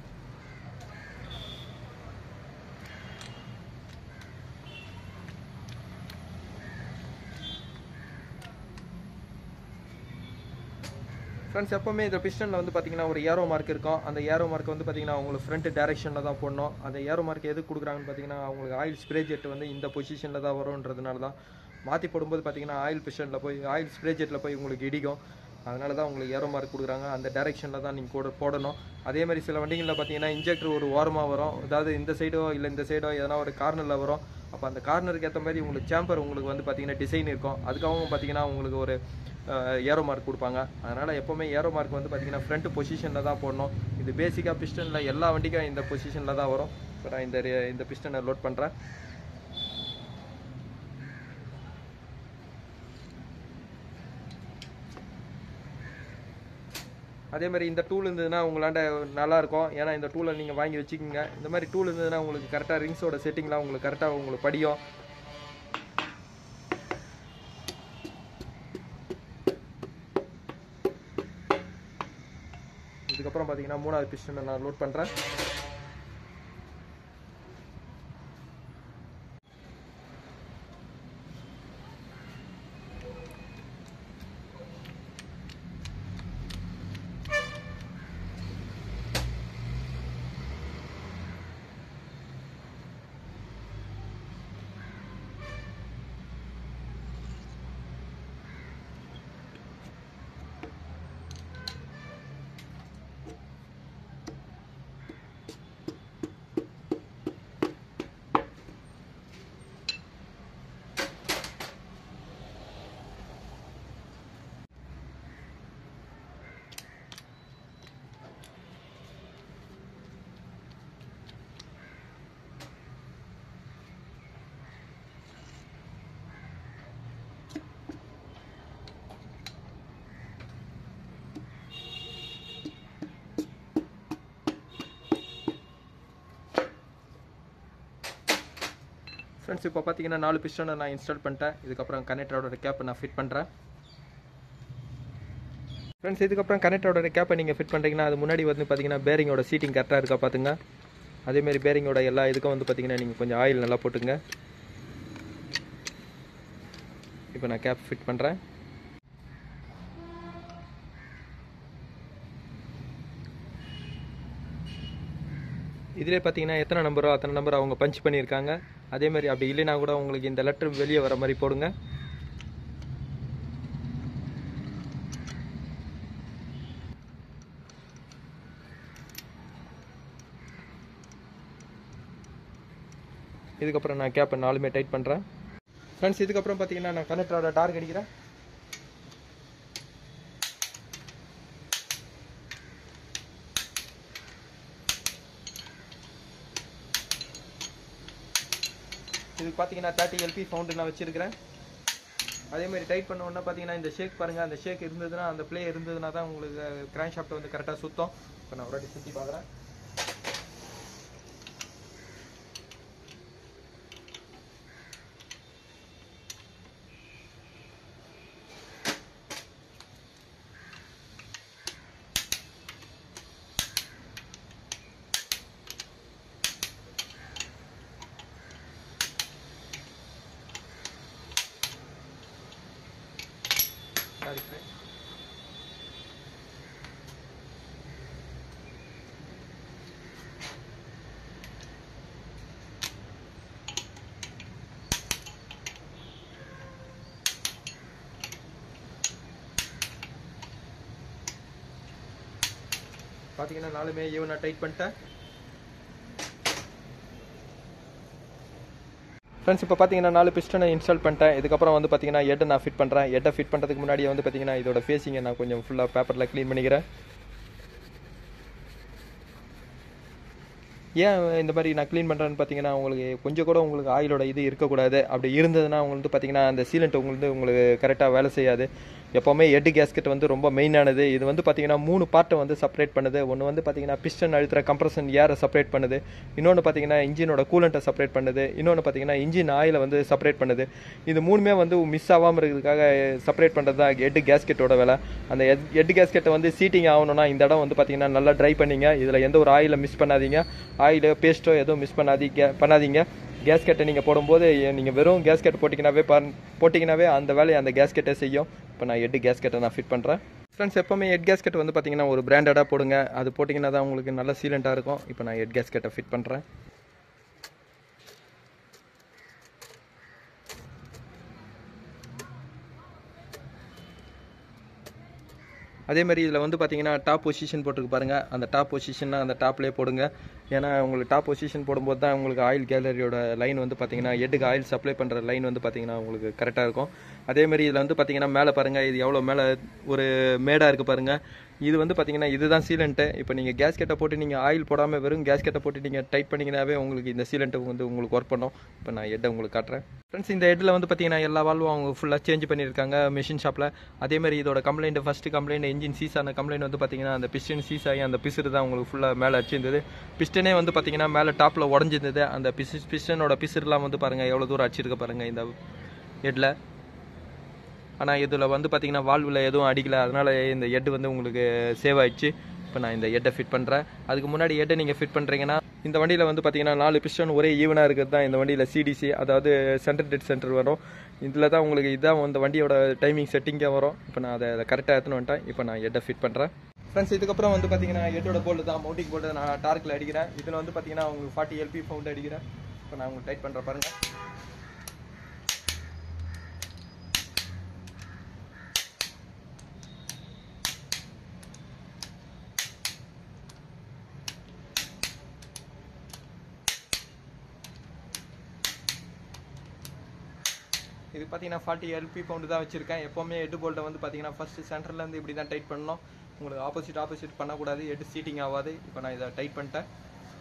ஃப்ரெண்ட்ஸ் எப்போவுமே இந்த பிஸ்டனில் வந்து பார்த்தீங்கன்னா ஒரு ஏரோ மார்க் இருக்கும் அந்த ஏரோ மார்க் வந்து பார்த்தீங்கன்னா உங்களுக்கு ஃப்ரண்ட் டேரெக்ஷனில் தான் போடணும் அந்த ஏரோ மார்க் எது கொடுக்குறாங்கன்னு பார்த்தீங்கன்னா அவங்களுக்கு ஆயில் ஸ்ப்ரே ஜெட் வந்து இந்த பொசிஷனில் தான் வரும்ன்றதுனால தான் மாற்றி போடும்போது பார்த்தீங்கன்னா ஆயில் பிஷனில் போய் ஆயில் ஸ்ப்ரே ஜெட்டில் போய் உங்களுக்கு இடிக்கும் அதனால தான் உங்களுக்கு ஏரோ மார்க் கொடுக்குறாங்க அந்த டைரெக்ஷனில் தான் நீங்கள் கூட போடணும் அதே மாதிரி சில வண்டிகளில் பார்த்தீங்கன்னா இன்ஜெக்டர் ஒரு ஓரமாக வரும் அதாவது இந்த சைடோ இல்லை இந்த சைடோ எதனா ஒரு கார்னரில் வரும் அப்போ அந்த கார்னருக்கு ஏற்ற மாதிரி உங்களுக்கு சேம்பர் உங்களுக்கு வந்து பார்த்தீங்கன்னா டிசைன் இருக்கும் அதுக்காகவும் பார்த்தீங்கன்னா உங்களுக்கு ஒரு ஏரோ மார்க் கொடுப்பாங்க அதனால் எப்போவுமே ஏரோ மார்க் வந்து பார்த்தீங்கன்னா ஃப்ரண்ட் பொசிஷனில் தான் போடணும் இது பேசிக்காக பிஸ்டனில் எல்லா வண்டிக்கும் இந்த பொசிஷனில் தான் வரும் இப்போ நான் இந்த re- இந்த பிஸ்டனை லோட் பண்ணுறேன் அதே மாதிரி இந்த டூல் இருந்ததுன்னா உங்களாண்ட நல்லா இருக்கும் ஏன்னா இந்த டூலை நீங்கள் வாங்கி வச்சுக்கோங்க இந்த மாதிரி டூல் இருந்ததுன்னா உங்களுக்கு கரெக்டாக ரிங்ஸோட செட்டிங்லாம் உங்களுக்கு கரெக்டாக உங்களுக்கு படியும் இதுக்கப்புறம் பார்த்தீங்கன்னா மூணாவது பிஸ்டனை நான் லோட் பண்ணுறேன் ஃப்ரெண்ட்ஸ் இப்போ பார்த்தீங்கன்னா நாலு பிஸ்டனை நான் இன்ஸ்டால் பண்ணிட்டேன் இதுக்கப்புறம் கனெக்டரோட கேப்பை நான் ஃபிட் பண்ணுறேன் ஃப்ரெண்ட்ஸ் இதுக்கப்புறம் கனெக்டரோட கேப்பை நீங்கள் ஃபிட் பண்ணுறீங்கன்னா அது முன்னாடி வந்து பார்த்தீங்கன்னா பேரிங்கோட சீட்டிங் கரெக்டாக இருக்கா பார்த்துங்க அதேமாரி பேரிங்கோட எல்லா இதுக்கும் வந்து பார்த்தீங்கன்னா நீங்கள் கொஞ்சம் ஆயில் நல்லா போட்டுங்க இப்போ நான் கேப் ஃபிட் பண்ணுறேன் இதிலே பார்த்தீங்கன்னா எத்தனை நம்பரோ அத்தனை நம்பர் அவங்க பஞ்ச் பண்ணியிருக்காங்க அதே மாதிரி அப்படி இல்லைனா கூட உங்களுக்கு இந்த லெட்டர் வெளியே வர மாதிரி போடுங்க இதுக்கப்புறம் நான் கேப்பை நாலுமே டைட் பண்ணுறேன் ஃப்ரெண்ட்ஸ் இதுக்கப்புறம் பார்த்தீங்கன்னா நான் கனெக்டரோட டார்க் அடிக்கிறேன் இதுக்கு பார்த்தீங்கன்னா தேர்ட்டி எல்பி ஃபவுண்டு நான் வச்சிருக்கிறேன் அதே மாதிரி டைட் பண்ண உடனே பார்த்தீங்கன்னா இந்த ஷேக் பாருங்கள் அந்த ஷேக் இருந்ததுன்னா அந்த ப்ளே இருந்ததுன்னா தான் உங்களுக்கு கிராங்க் ஷாஃப்ட் வந்து கரெக்டாக சுத்தம் இப்போ நான் ஒரு வாட்டி சுற்றி பார்க்குறேன் சாரி பார்த்தீங்கன்னா நாலுமே ஈவனாக டைட் பண்ணிட்டேன் ஃப்ரெண்ட்ஸ் இப்போ பார்த்தீங்கன்னா நாலு பிஸ்டனை இன்ஸ்டால் பண்ணிட்டேன் இதுக்கப்புறம் வந்து பார்த்தீங்கன்னா ஹெட்டை நான் ஃபிட் பண்ணுறேன் ஹெட்டை ஃபிட் பண்ணுறதுக்கு முன்னாடியே வந்து பார்த்தீங்கன்னா இதோட ஃபேஸிங்கை நான் கொஞ்சம் ஃபுல்லாக பேப்பரில் க்ளீன் பண்ணிக்கிறேன் ஏன் இந்த மாதிரி நான் க்ளீன் பண்ணுறேன்னு பார்த்தீங்கன்னா உங்களுக்கு கொஞ்சம் கூட உங்களுக்கு ஆயிலோட இது இருக்கக்கூடாது அப்படி இருந்ததுன்னா உங்களுக்கு வந்து பார்த்தீங்கன்னா அந்த சீலண்ட் உங்களுக்கு உங்களுக்கு கரெக்டாக வேலை செய்யாது எப்போவுமே எட்டு கேஸ்கெட் வந்து ரொம்ப மெயினானது இது வந்து பார்த்தீங்கன்னா மூணு பார்ட்டை வந்து செப்பரேட் பண்ணுது ஒன்று வந்து பார்த்தீங்கன்னா பிஸ்டன் அழுத்துற கம்ப்ரஷன் ஏரை செப்பரேட் பண்ணுது இன்னொன்று பார்த்தீங்கன்னா இன்ஜினோட கூலண்ட்டை செப்பரேட் பண்ணுது இன்னொன்று பார்த்தீங்கன்னா இன்ஜின் ஆயிலை வந்து செப்பரேட் பண்ணுது இது மூணுமே வந்து மிஸ் ஆகாமல் இருக்கிறதுக்காக செப்பரேட் பண்ணுறது தான் எட்டு கேஸ்கெட்டோட வேலை அந்த எட்டு கேஸ்கெட்டை வந்து சீட்டிங் ஆகணும்னா இந்த இடம் வந்து பார்த்தீங்கன்னா நல்லா ட்ரை பண்ணிங்க இதில் எந்த ஒரு ஆயிலை மிஸ் பண்ணாதீங்க ஆயிலோ பேஸ்ட்டோ எதுவும் மிஸ் பண்ணாதீங்க பண்ணாதீங்க கேஸ்கெட்டை நீங்கள் போடும்போது நீங்கள் வெறும் கேஸ்கெட் போட்டிங்கனாவே பாரு போட்டிங்கனாவே அந்த வேலையை அந்த கேஸ்கெட்டை செய்யும் இப்போ நான் எட்டு கேஸ்கெட்டை நான் ஃபிட் பண்ணுறேன் ஃப்ரெண்ட்ஸ் எப்போவுமே ஹெட் கேஸ்கெட் வந்து பார்த்தீங்கன்னா ஒரு பிராண்டடாக போடுங்க அது போட்டிங்கன்னா தான் உங்களுக்கு நல்ல சீலண்ட்டாக இருக்கும் இப்போ நான் ஹெட் கேஸ்கெட்டை ஃபிட் பண்ணுறேன் அதே மாதிரி இதில் வந்து பார்த்தீங்கன்னா டாப் பொசிஷன் போட்டுருக்கு பாருங்கள் அந்த டாப் பொசிஷன்னா அந்த டாப்லேயே போடுங்க ஏன்னா உங்களுக்கு டாப் பொசிஷன் போடும்போது தான் உங்களுக்கு ஆயில் கேலரியோட லைன் வந்து பார்த்தீங்கன்னா எட்டுக்கு ஆயில் சப்ளை பண்ணுற லைன் வந்து பார்த்தீங்கன்னா உங்களுக்கு கரெக்டாக இருக்கும் அதே மாதிரி இதில் வந்து பார்த்தீங்கன்னா மேலே பாருங்கள் இது எவ்வளோ மேலே ஒரு மேடாக இருக்குது பாருங்கள் இது வந்து பார்த்தீங்கன்னா இதுதான் சீலண்ட்டு இப்போ நீங்கள் கேஸ் கெட்டை போட்டு நீங்கள் ஆயில் போடாமல் வெறும் கேஸ் கெட்டை போட்டு நீங்கள் டைட் பண்ணிங்கனாவே உங்களுக்கு இந்த சீலண்ட்டு வந்து உங்களுக்கு ஒர்க் பண்ணும் இப்போ நான் ஹெட்டை உங்களுக்கு காட்டுறேன் ஃப்ரெண்ட்ஸ் இந்த ஹெட்டில் வந்து பார்த்தீங்கன்னா எல்லா வால்வும் அவங்க ஃபுல்லாக சேஞ்ச் பண்ணியிருக்காங்க மிஷின் ஷாப்பில் அதே மாதிரி இதோட complaint first complaint engine seize ஆன கம்ப்ளைண்ட் வந்து பார்த்தீங்கன்னா அந்த பிஸ்டன் சீஸ் ஆகி அந்த பிசுறு தான் உங்களுக்கு ஃபுல்லாக மேலே அடிச்சிருந்தது பிஸ்டனே வந்து பார்த்தீங்கன்னா மேலே டாப்பில் உடஞ்சிருந்தது அந்த பிஸ் பிஸ்டனோட பிசுறுலாம் வந்து பாருங்கள் எவ்வளோ தூரம் அடிச்சிருக்க பாருங்கள் இந்த ஹெட்டில் ஆனால் இதில் வந்து பார்த்தீங்கன்னா வால்வில் எதுவும் அடிக்கல அதனால் இந்த ஹெட் வந்து உங்களுக்கு சேவ் ஆயிடுச்சு இப்போ நான் இந்த ஹெட்டை ஃபிட் பண்ணுறேன் அதுக்கு முன்னாடி ஹெட்டை நீங்கள் ஃபிட் பண்ணுறீங்கன்னா இந்த வண்டியில் வந்து பார்த்தீங்கன்னா நாலு பிஸ்டன் ஒரே ஈவனாக இருக்கிறது தான் இந்த வண்டியில் சிடிசி அதாவது சென்டர் டெட் சென்டர் வரும் இதில் தான் உங்களுக்கு இதான் இந்த வண்டியோட டைமிங் செட்டிங்கே வரும் இப்போ நான் அதை கரெக்டாக எடுத்துன்னு வந்துட்டேன் இப்போ நான் ஹெட்டை ஃபிட் பண்ணுறேன் ஃப்ரெண்ட்ஸ் இதுக்கப்புறம் வந்து பார்த்தீங்கன்னா ஹெட்டோட போல்டு தான் மவுண்டிங் போல்டு நான் டார்க்கில் அடிக்கிறேன் இதில் வந்து பார்த்தீங்கன்னா உங்களுக்கு ஃபார்ட்டி எல்பி பவுண்ட் அடிக்கிறேன் இப்போ நான் உங்களுக்கு டைட் பண்ணுறேன் பாருங்கள் இது பார்த்தீங்கன்னா ஃபார்ட்டி எல்பி பவுண்டு தான் வச்சிருக்கேன் எப்போவுமே ஹெட் போல்ட்டை வந்து பார்த்தீங்கன்னா ஃபர்ஸ்ட் சென்டர்லேருந்து இப்படி தான் டைட் பண்ணணும் உங்களுக்கு ஆப்போசிட் ஆப்போசிட் பண்ணக்கூடாது ஹெட் சீட்டிங் ஆகாது இப்போ நான் இதை டைட் பண்ணிட்டேன்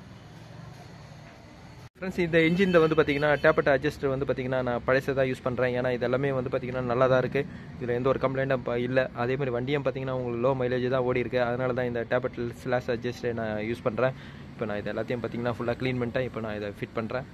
ஃப்ரெண்ட்ஸ் இந்த இன்ஜின் வந்து பார்த்தீங்கன்னா டேப்பட் அட்ஜஸ்டர் வந்து பார்த்தீங்கன்னா நான் பழசை தான் யூஸ் பண்ணுறேன் ஏன்னா இது எல்லாமே வந்து பார்த்தீங்கன்னா நல்லா தான் இருக்குது இதில் எந்த ஒரு கம்ப்ளைண்ட்டும் இல்லை அதே மாதிரி வண்டியும் பார்த்தீங்கன்னா உங்களுக்கு லோ மைலேஜ் தான் ஓடி இருக்கு அதனால தான் இந்த டேப்பட் ஸ்லாஷ் அட்ஜஸ்டரை நான் யூஸ் பண்ணுறேன் இப்போ நான் இது எல்லாத்தையும் பார்த்தீங்கன்னா ஃபுல்லாக க்ளீன் பண்ணிட்டேன் இப்போ நான் இதை ஃபிட் பண்ணுறேன்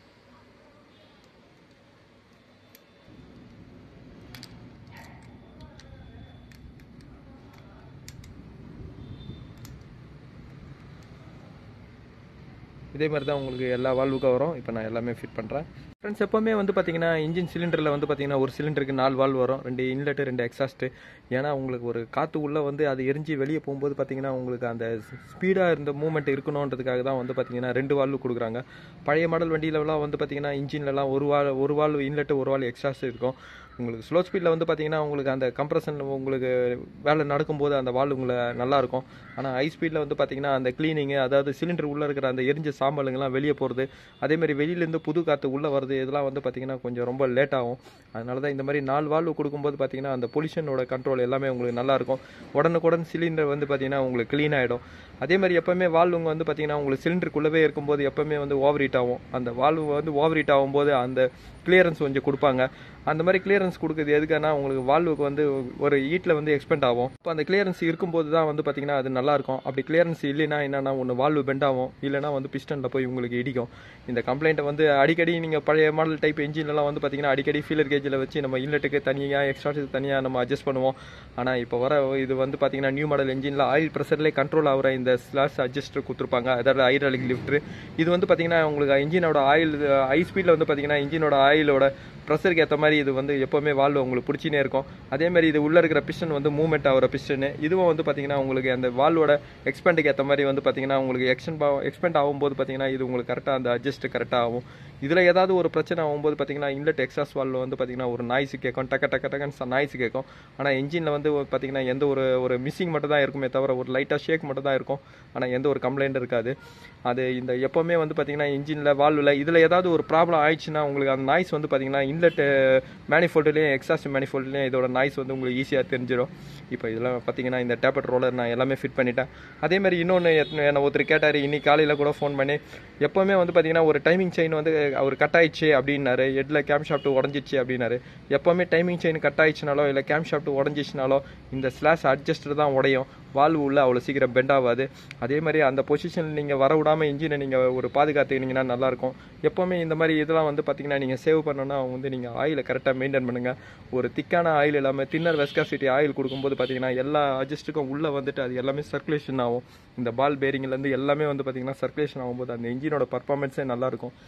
இதே மாதிரி தான் உங்களுக்கு எல்லா வால்வுக்கும் வரும் இப்போ நான் எல்லாமே ஃபிட் பண்ணுறேன் ஃப்ரெண்ட்ஸ் எப்போவுமே வந்து பார்த்தீங்கன்னா இன்ஜின் சிலிண்டரில் வந்து பார்த்தீங்கன்னா ஒரு சிலிண்டருக்கு நாலு வால்வ் வரும் ரெண்டு இன்லெட்டு ரெண்டு எக்ஸாஸ்ட்டு ஏன்னா உங்களுக்கு ஒரு காற்று உள்ளே வந்து அது எரிஞ்சு வெளியே போகும்போது பார்த்தீங்கன்னா உங்களுக்கு அந்த ஸ்பீடாக இருந்த மூவ்மெண்ட் இருக்கணுன்றதுக்காக தான் வந்து பார்த்தீங்கன்னா ரெண்டு வால்வு கொடுக்குறாங்க பழைய மாடல் வண்டியிலலாம் வந்து பார்த்தீங்கன்னா இன்ஜின்லலாம் ஒரு வால் ஒரு வால்வு இன்லெட்டு ஒரு வால் எக்ஸாஸ்ட் இருக்கும் உங்களுக்கு ஸ்லோ ஸ்பீடில் வந்து பார்த்தீங்கன்னா உங்களுக்கு அந்த கம்ப்ரஷன் உங்களுக்கு வேலை நடக்கும்போது அந்த வால் உங்களை நல்லாயிருக்கும் ஆனால் ஹை ஸ்பீடில் வந்து பார்த்தீங்கன்னா அந்த க்ளீனிங்கு அதாவது சிலிண்டர் உள்ளே இருக்கிற அந்த எரிஞ்ச சாம்பலுங்கெல்லாம் வெளியே போகிறது அதேமாதிரி வெளியிலேருந்து புது காற்று உள்ளே வருது இதெல்லாம் வந்து பார்த்தீங்கன்னா கொஞ்சம் ரொம்ப லேட் ஆகும் அதனால தான் இந்த மாதிரி நாலு வால்வு கொடுக்கும்போது பார்த்தீங்கன்னா அந்த பொல்யூஷனோட கண்ட்ரோல் எல்லாமே உங்களுக்கு நல்லாயிருக்கும் உடனுக்குடன் சிலிண்டர் வந்து பார்த்தீங்கன்னா உங்களுக்கு க்ளீன் ஆகிடும் அதே மாதிரி எப்போவுமே வால்வுங்க வந்து பார்த்தீங்கன்னா உங்களுக்கு சிலிண்டருக்குள்ளவே இருக்கும்போது எப்போவுமே வந்து ஓவர் ஹீட் ஆகும் அந்த வால்வு வந்து ஓவர் ஹீட் ஆகும்போது அந்த கிளியரன்ஸ் கொஞ்சம் கொடுப்பாங்க அந்த மாதிரி கிளியரன்ஸ் கொடுக்குறது எதுக்குன்னா உங்களுக்கு வால்வுக்கு வந்து ஒரு ஹீட்டில் வந்து எக்ஸ்பெண்ட் ஆகும் இப்போ அந்த கிளியரன்ஸ் இருக்கும்போது தான் வந்து பார்த்தீங்கன்னா அது நல்லாயிருக்கும் அப்படி கிளியரன்ஸ் இல்லைன்னா என்னன்னா ஒன்று வால்வு பெண்ட் ஆகும் இல்லைனா வந்து பிஸ்டனில் போய் உங்களுக்கு இடிக்கும் இந்த கம்ப்ளைண்ட்டை வந்து அடிக்கடி நீங்கள் பழைய மாடல் டைப் இன்ஜின்லாம் வந்து பார்த்தீங்கன்னா அடிக்கடி ஃபீலர் கேஜில் வச்சு நம்ம இன்லெட்டுக்கு தனியாக எக்ஸ்ட்ராஸுக்கு தனியாக நம்ம அட்ஜஸ்ட் பண்ணுவோம் ஆனால் இப்போ வர இது வந்து பார்த்தீங்கன்னா நியூ மாடல் இன்ஜினில் ஆயில் ப்ரெஷர்லேயே கண்ட்ரோல் ஆகிற இந்த ஸ்லாஷ் அட்ஜஸ்டர் கொடுத்துருப்பாங்க அதாவது ஹைட்ராலிக் லிஃப்ட்ரு இது வந்து பார்த்தீங்கன்னா உங்களுக்கு இன்ஜினோட ஆயில் ஹை ஸ்பீடில் வந்து பார்த்தீங்கன்னா இன்ஜினோட ஆயிலோட ப்ரெஷருக்கு ஏற்ற மாதிரி இது வந்து எப்போவுமே வால்வு உங்களுக்கு பிடிச்சினே இருக்கும் அதே மாதிரி இது உள்ளே இருக்கிற பிஸ்டன் வந்து மூவ்மெண்ட் ஆகிற பிஸ்டனு இதுவும் வந்து பார்த்தீங்கன்னா உங்களுக்கு அந்த வால்வோட எக்ஸ்பெண்டுக்கு ஏற்ற மாதிரி வந்து பார்த்தீங்கன்னா உங்களுக்கு எக்ஸ்டன் எக்ஸ்பெண்ட் ஆகும்போது பார்த்தீங்கன்னா இது உங்களுக்கு கரெக்டாக அந்த அட்ஜஸ்ட் கரெக்டாக ஆகும் இதில் ஏதாவது ஒரு பிரச்சனை ஆகும்போது பார்த்தீங்கன்னா இன்லெட் எக்ஸாஸ் வால்வில் வந்து பார்த்தீங்கன்னா ஒரு நாய்ஸ் கேட்கும் டக்க டக்க டக்கன்னு நாய்ஸ் கேட்கும் ஆனால் இன்ஜினில் வந்து பார்த்தீங்கன்னா எந்த ஒரு ஒரு மிஸ்ஸிங் மட்டும் தான் இருக்குமே தவிர ஒரு லைட்டாக ஷேக் மட்டும் தான் இருக்கும் ஆனால் எந்த ஒரு கம்ப்ளைண்ட் இருக்காது அது இந்த எப்போவுமே வந்து பார்த்தீங்கன்னா இன்ஜினில் வால்வில் இதில் ஏதாவது ஒரு ப்ராப்ளம் ஆயிடுச்சுன்னா உங்களுக்கு அந்த நாய்ஸ் வந்து பார்த்தீங்கன்னா இன்லெட் மேனிஃபோல்டுலேயும் எக்ஸாஸ்ட் மேனிஃபோல்டுலேயும் இதோட நாய்ஸ் வந்து உங்களுக்கு ஈஸியாக தெரிஞ்சிடும் இப்போ இதெல்லாம் பார்த்தீங்கன்னா இந்த டேப்பட் ரோலர் நான் எல்லாமே ஃபிட் பண்ணிட்டேன் அதே மாதிரி இன்னொன்று என்ன ஒருத்தர் கேட்டார் இன்னைக்கு காலையில் கூட ஃபோன் பண்ணி எப்போவுமே வந்து பார்த்தீங்கன்னா ஒரு டைமிங் செயின் வந்து அவர் கட் ஆயிடுச்சு அப்படின்னாரு ஹெட்டில் கேம் ஷாஃப்ட் உடஞ்சிச்சு அப்படின்னாரு எப்போவுமே டைமிங் செயின் கட் ஆயிடுச்சுனாலோ இல்லை கேம் ஷாஃப்ட் உடஞ்சிச்சுனாலோ இந்த ஸ்லாஷ் அட்ஜஸ்டர் தான் உடையும் வால்வு உள்ள அவ்வளோ சீக்கிரம் பெண்ட் ஆகாது அதே மாதிரி அந்த பொசிஷனில் நீங்கள் வர விடாமல் இன்ஜினை நீங்கள் ஒரு பாதுகாத்துக்கினீங்கன்னா நல்லாயிருக்கும் எப்போவுமே இந்த மாதிரி இதெல்லாம் வந்து பார்த்தீங்கன்னா நீங்கள் சேவ் பண்ணணும்னா வந்து நீங்கள் ஆயிலை கரெக்டாக மெயின்டைன் பண்ணுங்கள் ஒரு திக்கான ஆயில் இல்லாமல் தின்னர் வெஸ்காசிட்டி ஆயில் கொடுக்கும்போது பார்த்தீங்கன்னா எல்லா அட்ஜஸ்ட்டுக்கும் உள்ளே வந்துட்டு அது எல்லாமே சர்க்குலேஷன் ஆகும் இந்த பால் பேரிங்லேருந்து எல்லாமே வந்து பார்த்தீங்கன்னா சர்க்குலேஷன் ஆகும்போது அந்த இன்ஜினோட பர்ஃபார்மன்ஸே நல்லாயிருக்கும் ஆனால்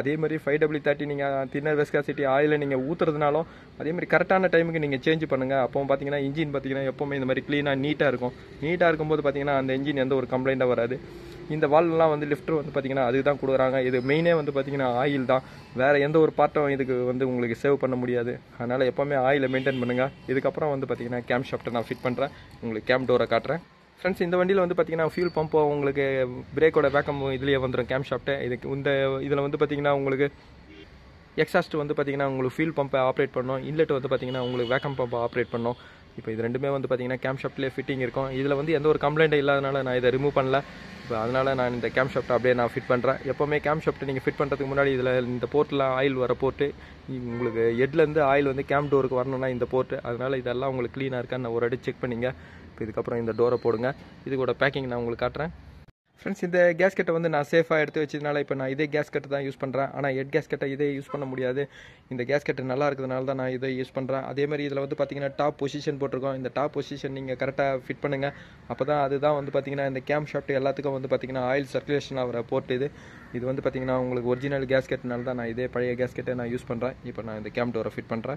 அதே மாதிரி ஃபைவ் டபிள்யூ தேர்ட்டி நீங்கள் தின்னர் வெஸ்காசிட்டி ஆயிலை நீங்கள் ஊற்றுறதுனாலும் அதே மாதிரி கரெக்டான டைமுக்கு நீங்கள் சேஞ்ச் பண்ணுங்கள் அப்போ பார்த்தீங்கன்னா இன்ஜின் பார்த்தீங்கன்னா எப்போவுமே இந்த மாதிரி க்ளீனாக நீட்டாக இருக்கும் நீட்டாக இருக்கும்போது பார்த்தீங்கன்னா அந்த இன்ஜின் எந்த ஒரு கம்ப்ளைண்ட்டாக வராது இந்த வால்வெலாம் வந்து லிஃப்டர் வந்து பார்த்தீங்கன்னா அதுக்கு தான் கொடுக்குறாங்க இது மெயினே வந்து பார்த்தீங்கன்னா ஆயில் தான் வேறு எந்த ஒரு பார்ட்டும் இதுக்கு வந்து உங்களுக்கு சேவ் பண்ண முடியாது அதனால் எப்போவுமே ஆயிலை மெயின்டைன் பண்ணுங்கள் இதுக்கப்புறம் வந்து பார்த்தீங்கன்னா கேம் ஷாஃப்ட்டை நான் ஃபிட் பண்ணுறேன் உங்களுக்கு கேம் டோரை காட்டுறேன் ஃப்ரெண்ட்ஸ் இந்த வண்டியில் வந்து பார்த்தீங்கன்னா ஃபியூல் பம்போ உங்களுக்கு பிரேக்கோட வேக்கம் இதுலேயே வந்துடும் கேம் ஷாஃப்ட்டு இதுக்கு இந்த இதில் வந்து பார்த்தீங்கன்னா உங்களுக்கு எக்ஸாஸ்ட் வந்து பார்த்தீங்கன்னா உங்களுக்கு ஃபியூல் பம்பை ஆப்ரேட் பண்ணோம் இன்லெட் வந்து பார்த்தீங்கன்னா உங்களுக்கு வேக்கம் பம்பை ஆப்ரேட் பண்ணோம் இப்போ இது ரெண்டுமே வந்து பார்த்தீங்கன்னா கேம் ஷாப்ட்லேயே ஃபிட்டிங் இருக்கும் இதில் வந்து எந்த ஒரு கம்ப்ளைண்ட்டும் இல்லாதனால நான் இதை ரிமூவ் பண்ணல இப்போ அதனால் நான் இந்த கேம் ஷாப்ட்டை அப்படியே நான் ஃபிட் பண்ணுறேன் எப்போவுமே கேம் ஷாப்ட்டை நீங்கள் ஃபிட் பண்ணுறதுக்கு முன்னாடி இதில் இந்த போர்ட்டில் ஆயில் வர போர்ட்டு உங்களுக்கு ஹெட்லேருந்து ஆயில் வந்து கேம் டோருக்கு வரணும்னா இந்த போர்ட்டு அதனால் இதெல்லாம் உங்களுக்கு க்ளீனாக இருக்கான்னு நான் ஒரு அடி செக் பண்ணிங்க இப்போ இதுக்கப்புறம் இந்த டோரை போடுங்க இதுக்கூட பேக்கிங் நான் உங்களுக்கு காட்டுறேன் ஃப்ரெண்ட்ஸ் இந்த கேஸ்கெட்டை வந்து நான் சேஃபாக எடுத்து வச்சதுனால இப்போ நான் இதே கேஸ்கெட்டை தான் யூஸ் பண்ணுறேன் ஆனால் ஹெட் கேஸ்கெட்டை இதே யூஸ் பண்ண முடியாது இந்த கேஸ்கெட்டு நல்லா இருக்கிறதுனால தான் நான் இதை யூஸ் பண்ணுறேன் அதே மாதிரி இதில் வந்து பார்த்தீங்கன்னா டாப் பொசிஷன் போட்டிருக்கோம் இந்த டாப் பொசிஷன் நீங்கள் கரெக்டாக ஃபிட் பண்ணுங்கள் அப்போ தான் அதுதான் வந்து பார்த்தீங்கன்னா இந்த கேம் ஷாஃப்ட் எல்லாத்துக்கும் வந்து பார்த்தீங்கன்னா ஆயில் சர்க்குலேஷன் ஆகிற போர்ட் இது இது வந்து பார்த்தீங்கன்னா உங்களுக்கு ஒரிஜினல் கேஸ்கெட்னால தான் நான் இதே பழைய கேஸ்கெட்டை நான் யூஸ் பண்ணுறேன் இப்போ நான் இந்த கேம் டோரை ஃபிட் பண்ணுறேன்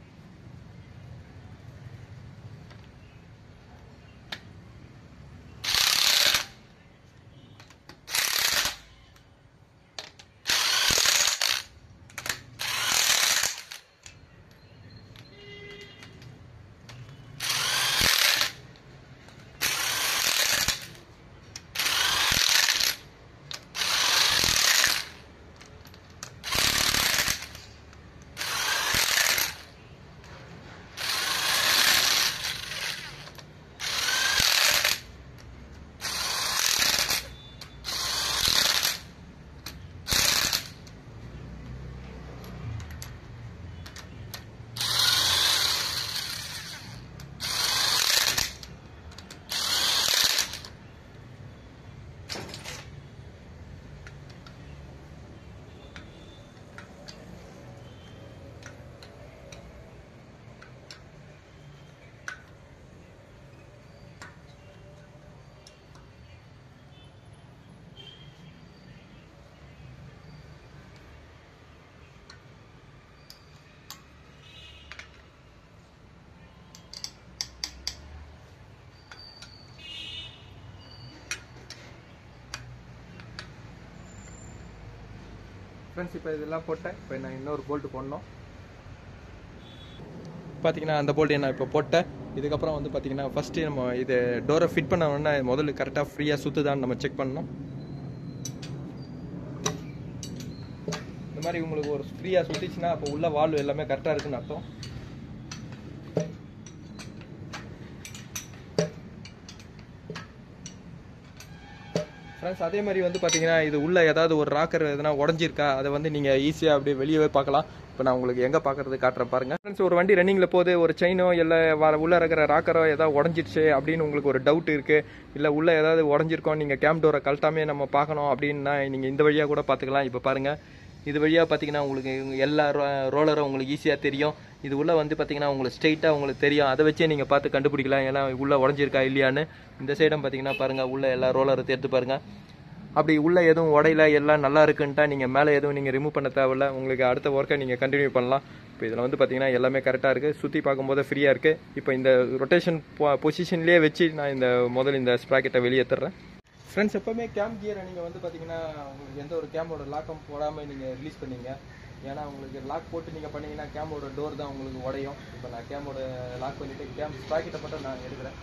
ஃப்ரெண்ட்ஸ் இப்போ இதெல்லாம் போட்டேன் இப்போ நான் இன்னொரு போல்ட்டு போடணும் பார்த்தீங்கன்னா அந்த போல்ட்டு நான் இப்போ போட்டேன் இதுக்கப்புறம் வந்து பார்த்தீங்கன்னா ஃபஸ்ட்டு நம்ம இது டோரை ஃபிட் பண்ண உடனே முதல்ல கரெக்டாக ஃப்ரீயாக சுற்றுதான்னு நம்ம செக் பண்ணணும் இந்த மாதிரி உங்களுக்கு ஒரு ஃப்ரீயாக சுற்றிச்சுன்னா அப்போ உள்ள வால்வு எல்லாமே கரெக்டாக இருக்குன்னு அர்த்தம் ஃப்ரெண்ட்ஸ் அதே மாதிரி வந்து பார்த்தீங்கன்னா இது உள்ள ஏதாவது ஒரு ராக்கர் எதனா உடஞ்சிருக்கா அதை வந்து நீங்கள் ஈஸியாக அப்படியே வெளியவே பார்க்கலாம் இப்போ நான் உங்களுக்கு எங்கே பார்க்கறது காட்டுறேன் பாருங்க ஃப்ரெண்ட்ஸ் ஒரு வண்டி ரன்னிங்கில் போகுது ஒரு செயினோ இல்லை வர உள்ள இருக்கிற ராக்கரோ ஏதாவது உடஞ்சிருச்சு அப்படின்னு உங்களுக்கு ஒரு டவுட் இருக்குது இல்லை உள்ள ஏதாவது உடஞ்சிருக்கோம் நீங்கள் கேம் டோரை கழட்டாமே நம்ம பார்க்கணும் அப்படின்னா நீங்கள் இந்த வழியாக கூட பார்த்துக்கலாம் இப்போ பாருங்கள் இது வழியாக பார்த்தீங்கன்னா உங்களுக்கு இவங்க எல்லா ரோ- ரோலரும் உங்களுக்கு ஈஸியாக தெரியும் இது உள்ள வந்து பார்த்தீங்கன்னா உங்களுக்கு ஸ்ட்ரைட்டாக உங்களுக்கு தெரியும் அதை வச்சே நீங்கள் பார்த்து கண்டுபிடிக்கலாம் ஏன்னா உள்ள உடஞ்சிருக்கா இல்லையான்னு இந்த சைடும் பார்த்தீங்கன்னா பாருங்கள் உள்ள எல்லா ரோலரும் தேர்த்து பாருங்கள் அப்படி உள்ள எதுவும் உடையில எல்லாம் நல்லா இருக்குன்ட்டா நீங்கள் மேலே எதுவும் நீங்கள் ரிமூவ் பண்ண தேவையில்ல உங்களுக்கு அடுத்த ஒர்க்கை நீங்கள் கண்டினியூ பண்ணலாம் இப்போ இதில் வந்து பார்த்தீங்கன்னா எல்லாமே கரெக்டாக இருக்குது சுற்றி பார்க்கும்போது ஃப்ரீயாக இருக்குது இப்போ இந்த ரொட்டேஷன் பொசிஷன்லேயே வச்சு நான் இந்த முதல்ல இந்த ஸ்ப்ராக்கெட்டை வெளியேற்றுறேன் ஃப்ரெண்ட்ஸ் எப்போவுமே கேம் கியரை நீங்கள் வந்து பார்த்தீங்கன்னா உங்களுக்கு எந்த ஒரு கேமோட லாக்கம் போடாமல் நீங்கள் ரிலீஸ் பண்ணீங்க ஏன்னா உங்களுக்கு லாக் போட்டு நீங்கள் பண்ணீங்கன்னா கேமோட டோர் தான் உங்களுக்கு உடையும் இப்போ நான் கேமோட லாக் பண்ணிவிட்டு கேம் ஸ்ப்ராக்கெட்டை மட்டும் நான் எடுக்கிறேன்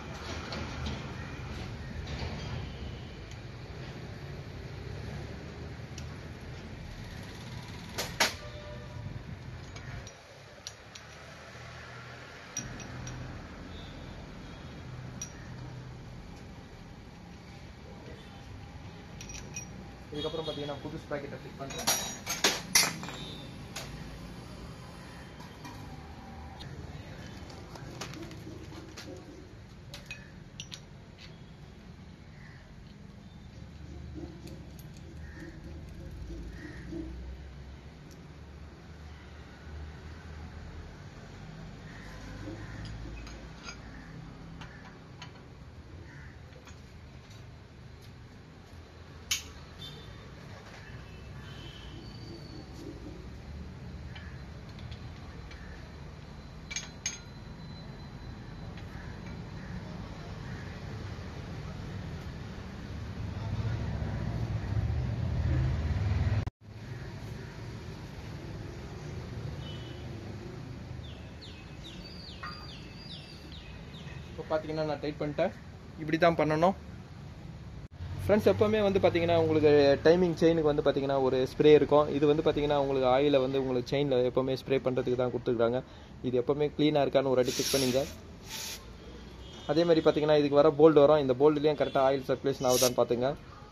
இதுக்கப்புறம் பார்த்தீங்கன்னா புது ஸ்ப்ராக்கெட்டை ஃபிட் பண்ணுறேன் பார்த்தீங்கன்னா நான் டைட் பண்ணிட்டேன் இப்படி தான் பண்ணணும் ஃப்ரெண்ட்ஸ் எப்போவுமே வந்து பார்த்தீங்கன்னா உங்களுக்கு டைமிங் செயினுக்கு வந்து பார்த்தீங்கன்னா ஒரு ஸ்ப்ரே இருக்கும் இது வந்து பார்த்தீங்கன்னா உங்களுக்கு ஆயிலை வந்து உங்களுக்கு செயினில் எப்போவுமே ஸ்ப்ரே பண்ணுறதுக்கு தான் கொடுத்துருக்காங்க இது எப்போவுமே க்ளீனாக இருக்கான்னு ஒரு வாட்டி செக் பண்ணிங்க அதே மாதிரி பார்த்தீங்கன்னா இதுக்கு வர போல்டு வரும் இந்த போல்டுலேயும் கரெக்டாக ஆயில் சர்க்குலேஷன் ஆகுதான்னு பார்த்துங்க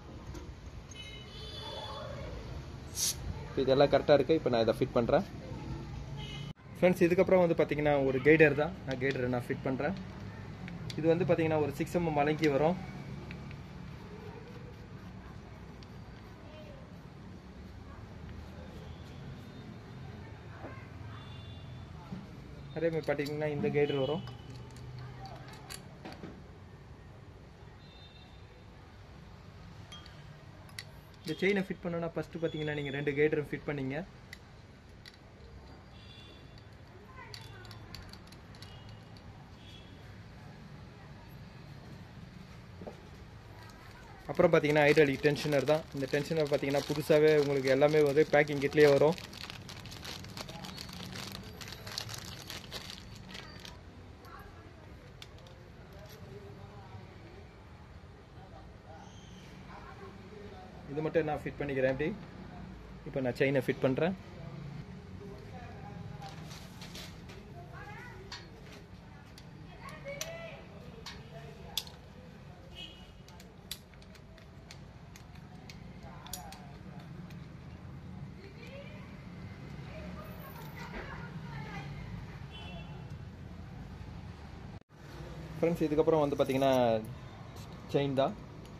இதெல்லாம் கரெக்டாக இருக்குது இப்போ நான் இதை ஃபிட் பண்ணுறேன் ஃப்ரெண்ட்ஸ் இதுக்கப்புறம் வந்து பார்த்தீங்கன்னா ஒரு கைடர் தான் நான் கைடரை நான் ஃபிட் பண்ணுறேன் இது வந்து பார்த்தீங்கன்னா ஒரு சிக்ஸ் எம் மலைக்கு வரும் அதே மாதிரி பார்த்தீங்கன்னா இந்த கைடர் வரும் இந்த செயினை ஃபிட் பண்ணோன்னா ஃபஸ்ட்டு பார்த்தீங்கன்னா நீங்கள் ரெண்டு கைடரும் ஃபிட் பண்ணீங்க அப்புறம் பார்த்தீங்கன்னா ஹைட்ராலிக் டென்ஷனர் தான் இந்த டென்ஷனர் பார்த்தீங்கன்னா புதுசாகவே உங்களுக்கு எல்லாமே வந்து பேக்கிங் கிட்லேயே வரும் இது மட்டும் நான் ஃபிட் பண்ணிக்கிறேன் எப்படி இப்போ நான் செயினை ஃபிட் பண்ணுறேன் ஃப்ரெண்ட்ஸ் இதுக்கப்புறம் வந்து பார்த்தீங்கன்னா செயின் தான்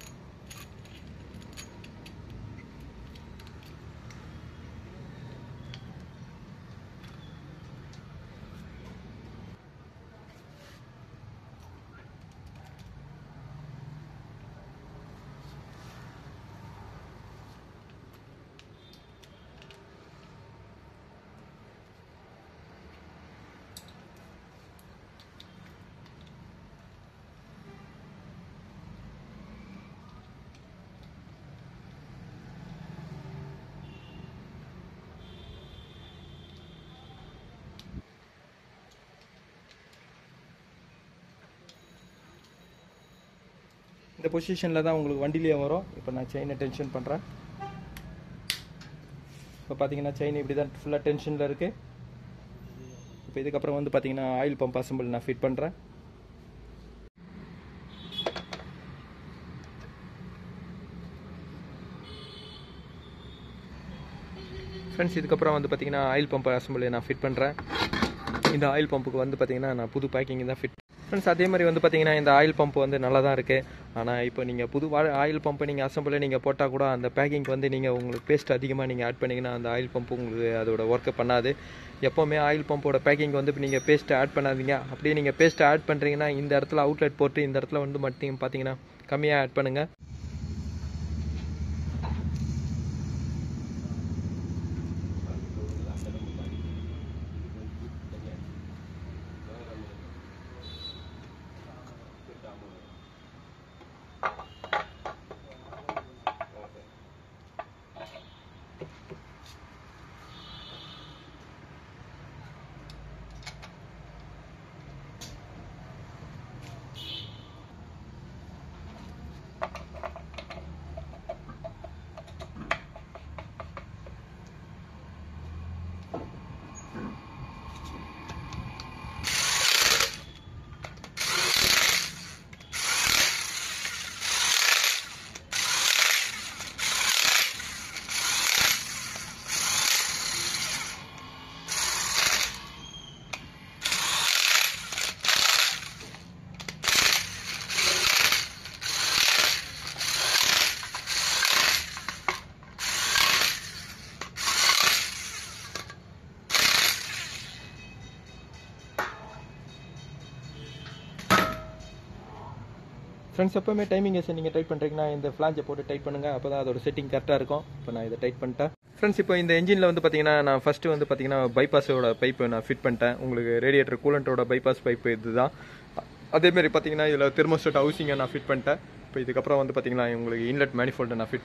இந்த பொசிஷனில் தான் உங்களுக்கு வண்டிலேயே வரும் இப்போ நான் செயினை டென்ஷன் பண்ணுறேன் இப்போ பார்த்தீங்கன்னா செயின் இப்படி தான் ஃபுல்லாக டென்ஷனில் இருக்குது இப்போ இதுக்கப்புறம் வந்து பார்த்தீங்கன்னா ஆயில் பம்ப் அசம்பிள் நான் ஃபிட் பண்ணுறேன் ஃப்ரெண்ட்ஸ் இதுக்கப்புறம் வந்து பார்த்தீங்கன்னா ஆயில் பம்ப் அசம்பிளை நான் ஃபிட் பண்ணுறேன் இந்த ஆயில் பம்புக்கு வந்து பார்த்தீங்கன்னா நான் புது பேக்கிங் தான் ஃபிட் ஃப்ரெண்ட்ஸ் அதே மாதிரி வந்து பார்த்தீங்கன்னா இந்த ஆயில் பம்ப் வந்து நல்லா தான் இருக்குது ஆனால் இப்போ நீங்கள் புது ஆயில் பம்பை நீங்கள் அசம்பிளை நீங்கள் போட்டால் கூட அந்த பேக்கிங் வந்து நீங்கள் உங்களுக்கு பேஸ்ட் அதிகமாக நீங்கள் ஆட் பண்ணிங்கன்னா அந்த ஆயில் பம்ப் உங்களுக்கு அதோட ஒர்க்கை பண்ணாது எப்போவுமே ஆயில் பம்போட பேக்கிங் வந்து இப்போ நீங்கள் பேஸ்ட்டை ஆட் பண்ணாதீங்க அப்படியே நீங்கள் பேஸ்ட்டை ஆட் பண்ணுறீங்கன்னா இந்த இடத்துல அவுட்லெட் போட்டு இந்த இடத்துல வந்து மட்டும் பார்த்தீங்கன்னா கம்மியாக ஆட் பண்ணுங்கள் ஃப்ரெண்ட்ஸ் எப்போவுமே டைமிங் எஸ் நீங்கள் டைட் பண்ணுறீங்கன்னா இந்த ஃப்ளாஞ்சை போட்டு டைட் பண்ணுங்கள் அப்போ தான் அதோட செட்டிங் கரெக்டாக இருக்கும் இப்போ நான் இதை டைட் பண்ணிட்டேன் ஃப்ரெண்ட்ஸ் இப்போ இந்த இன்ஜினில் வந்து பார்த்தீங்கன்னா நான் ஃபஸ்ட்டு வந்து பார்த்தீங்கன்னா பைபாஸோட பைப்பு நான் ஃபிட் பண்ணிட்டேன் உங்களுக்கு ரேடியேட்டர் கூலண்ட்டோட பைபாஸ் பைப்பு இதுதான் அதேமாரி பார்த்தீங்கன்னா இதில் தெர்மோஸ்டேட் ஹவுசிங்கை நான் ஃபிட் பண்ணிட்டேன் இப்போ இதுக்கப்புறம் வந்து பார்த்தீங்கன்னா உங்களுக்கு இன்லெட் மேனிஃபோல்டை நான் ஃபிட் பண்ணுறேன்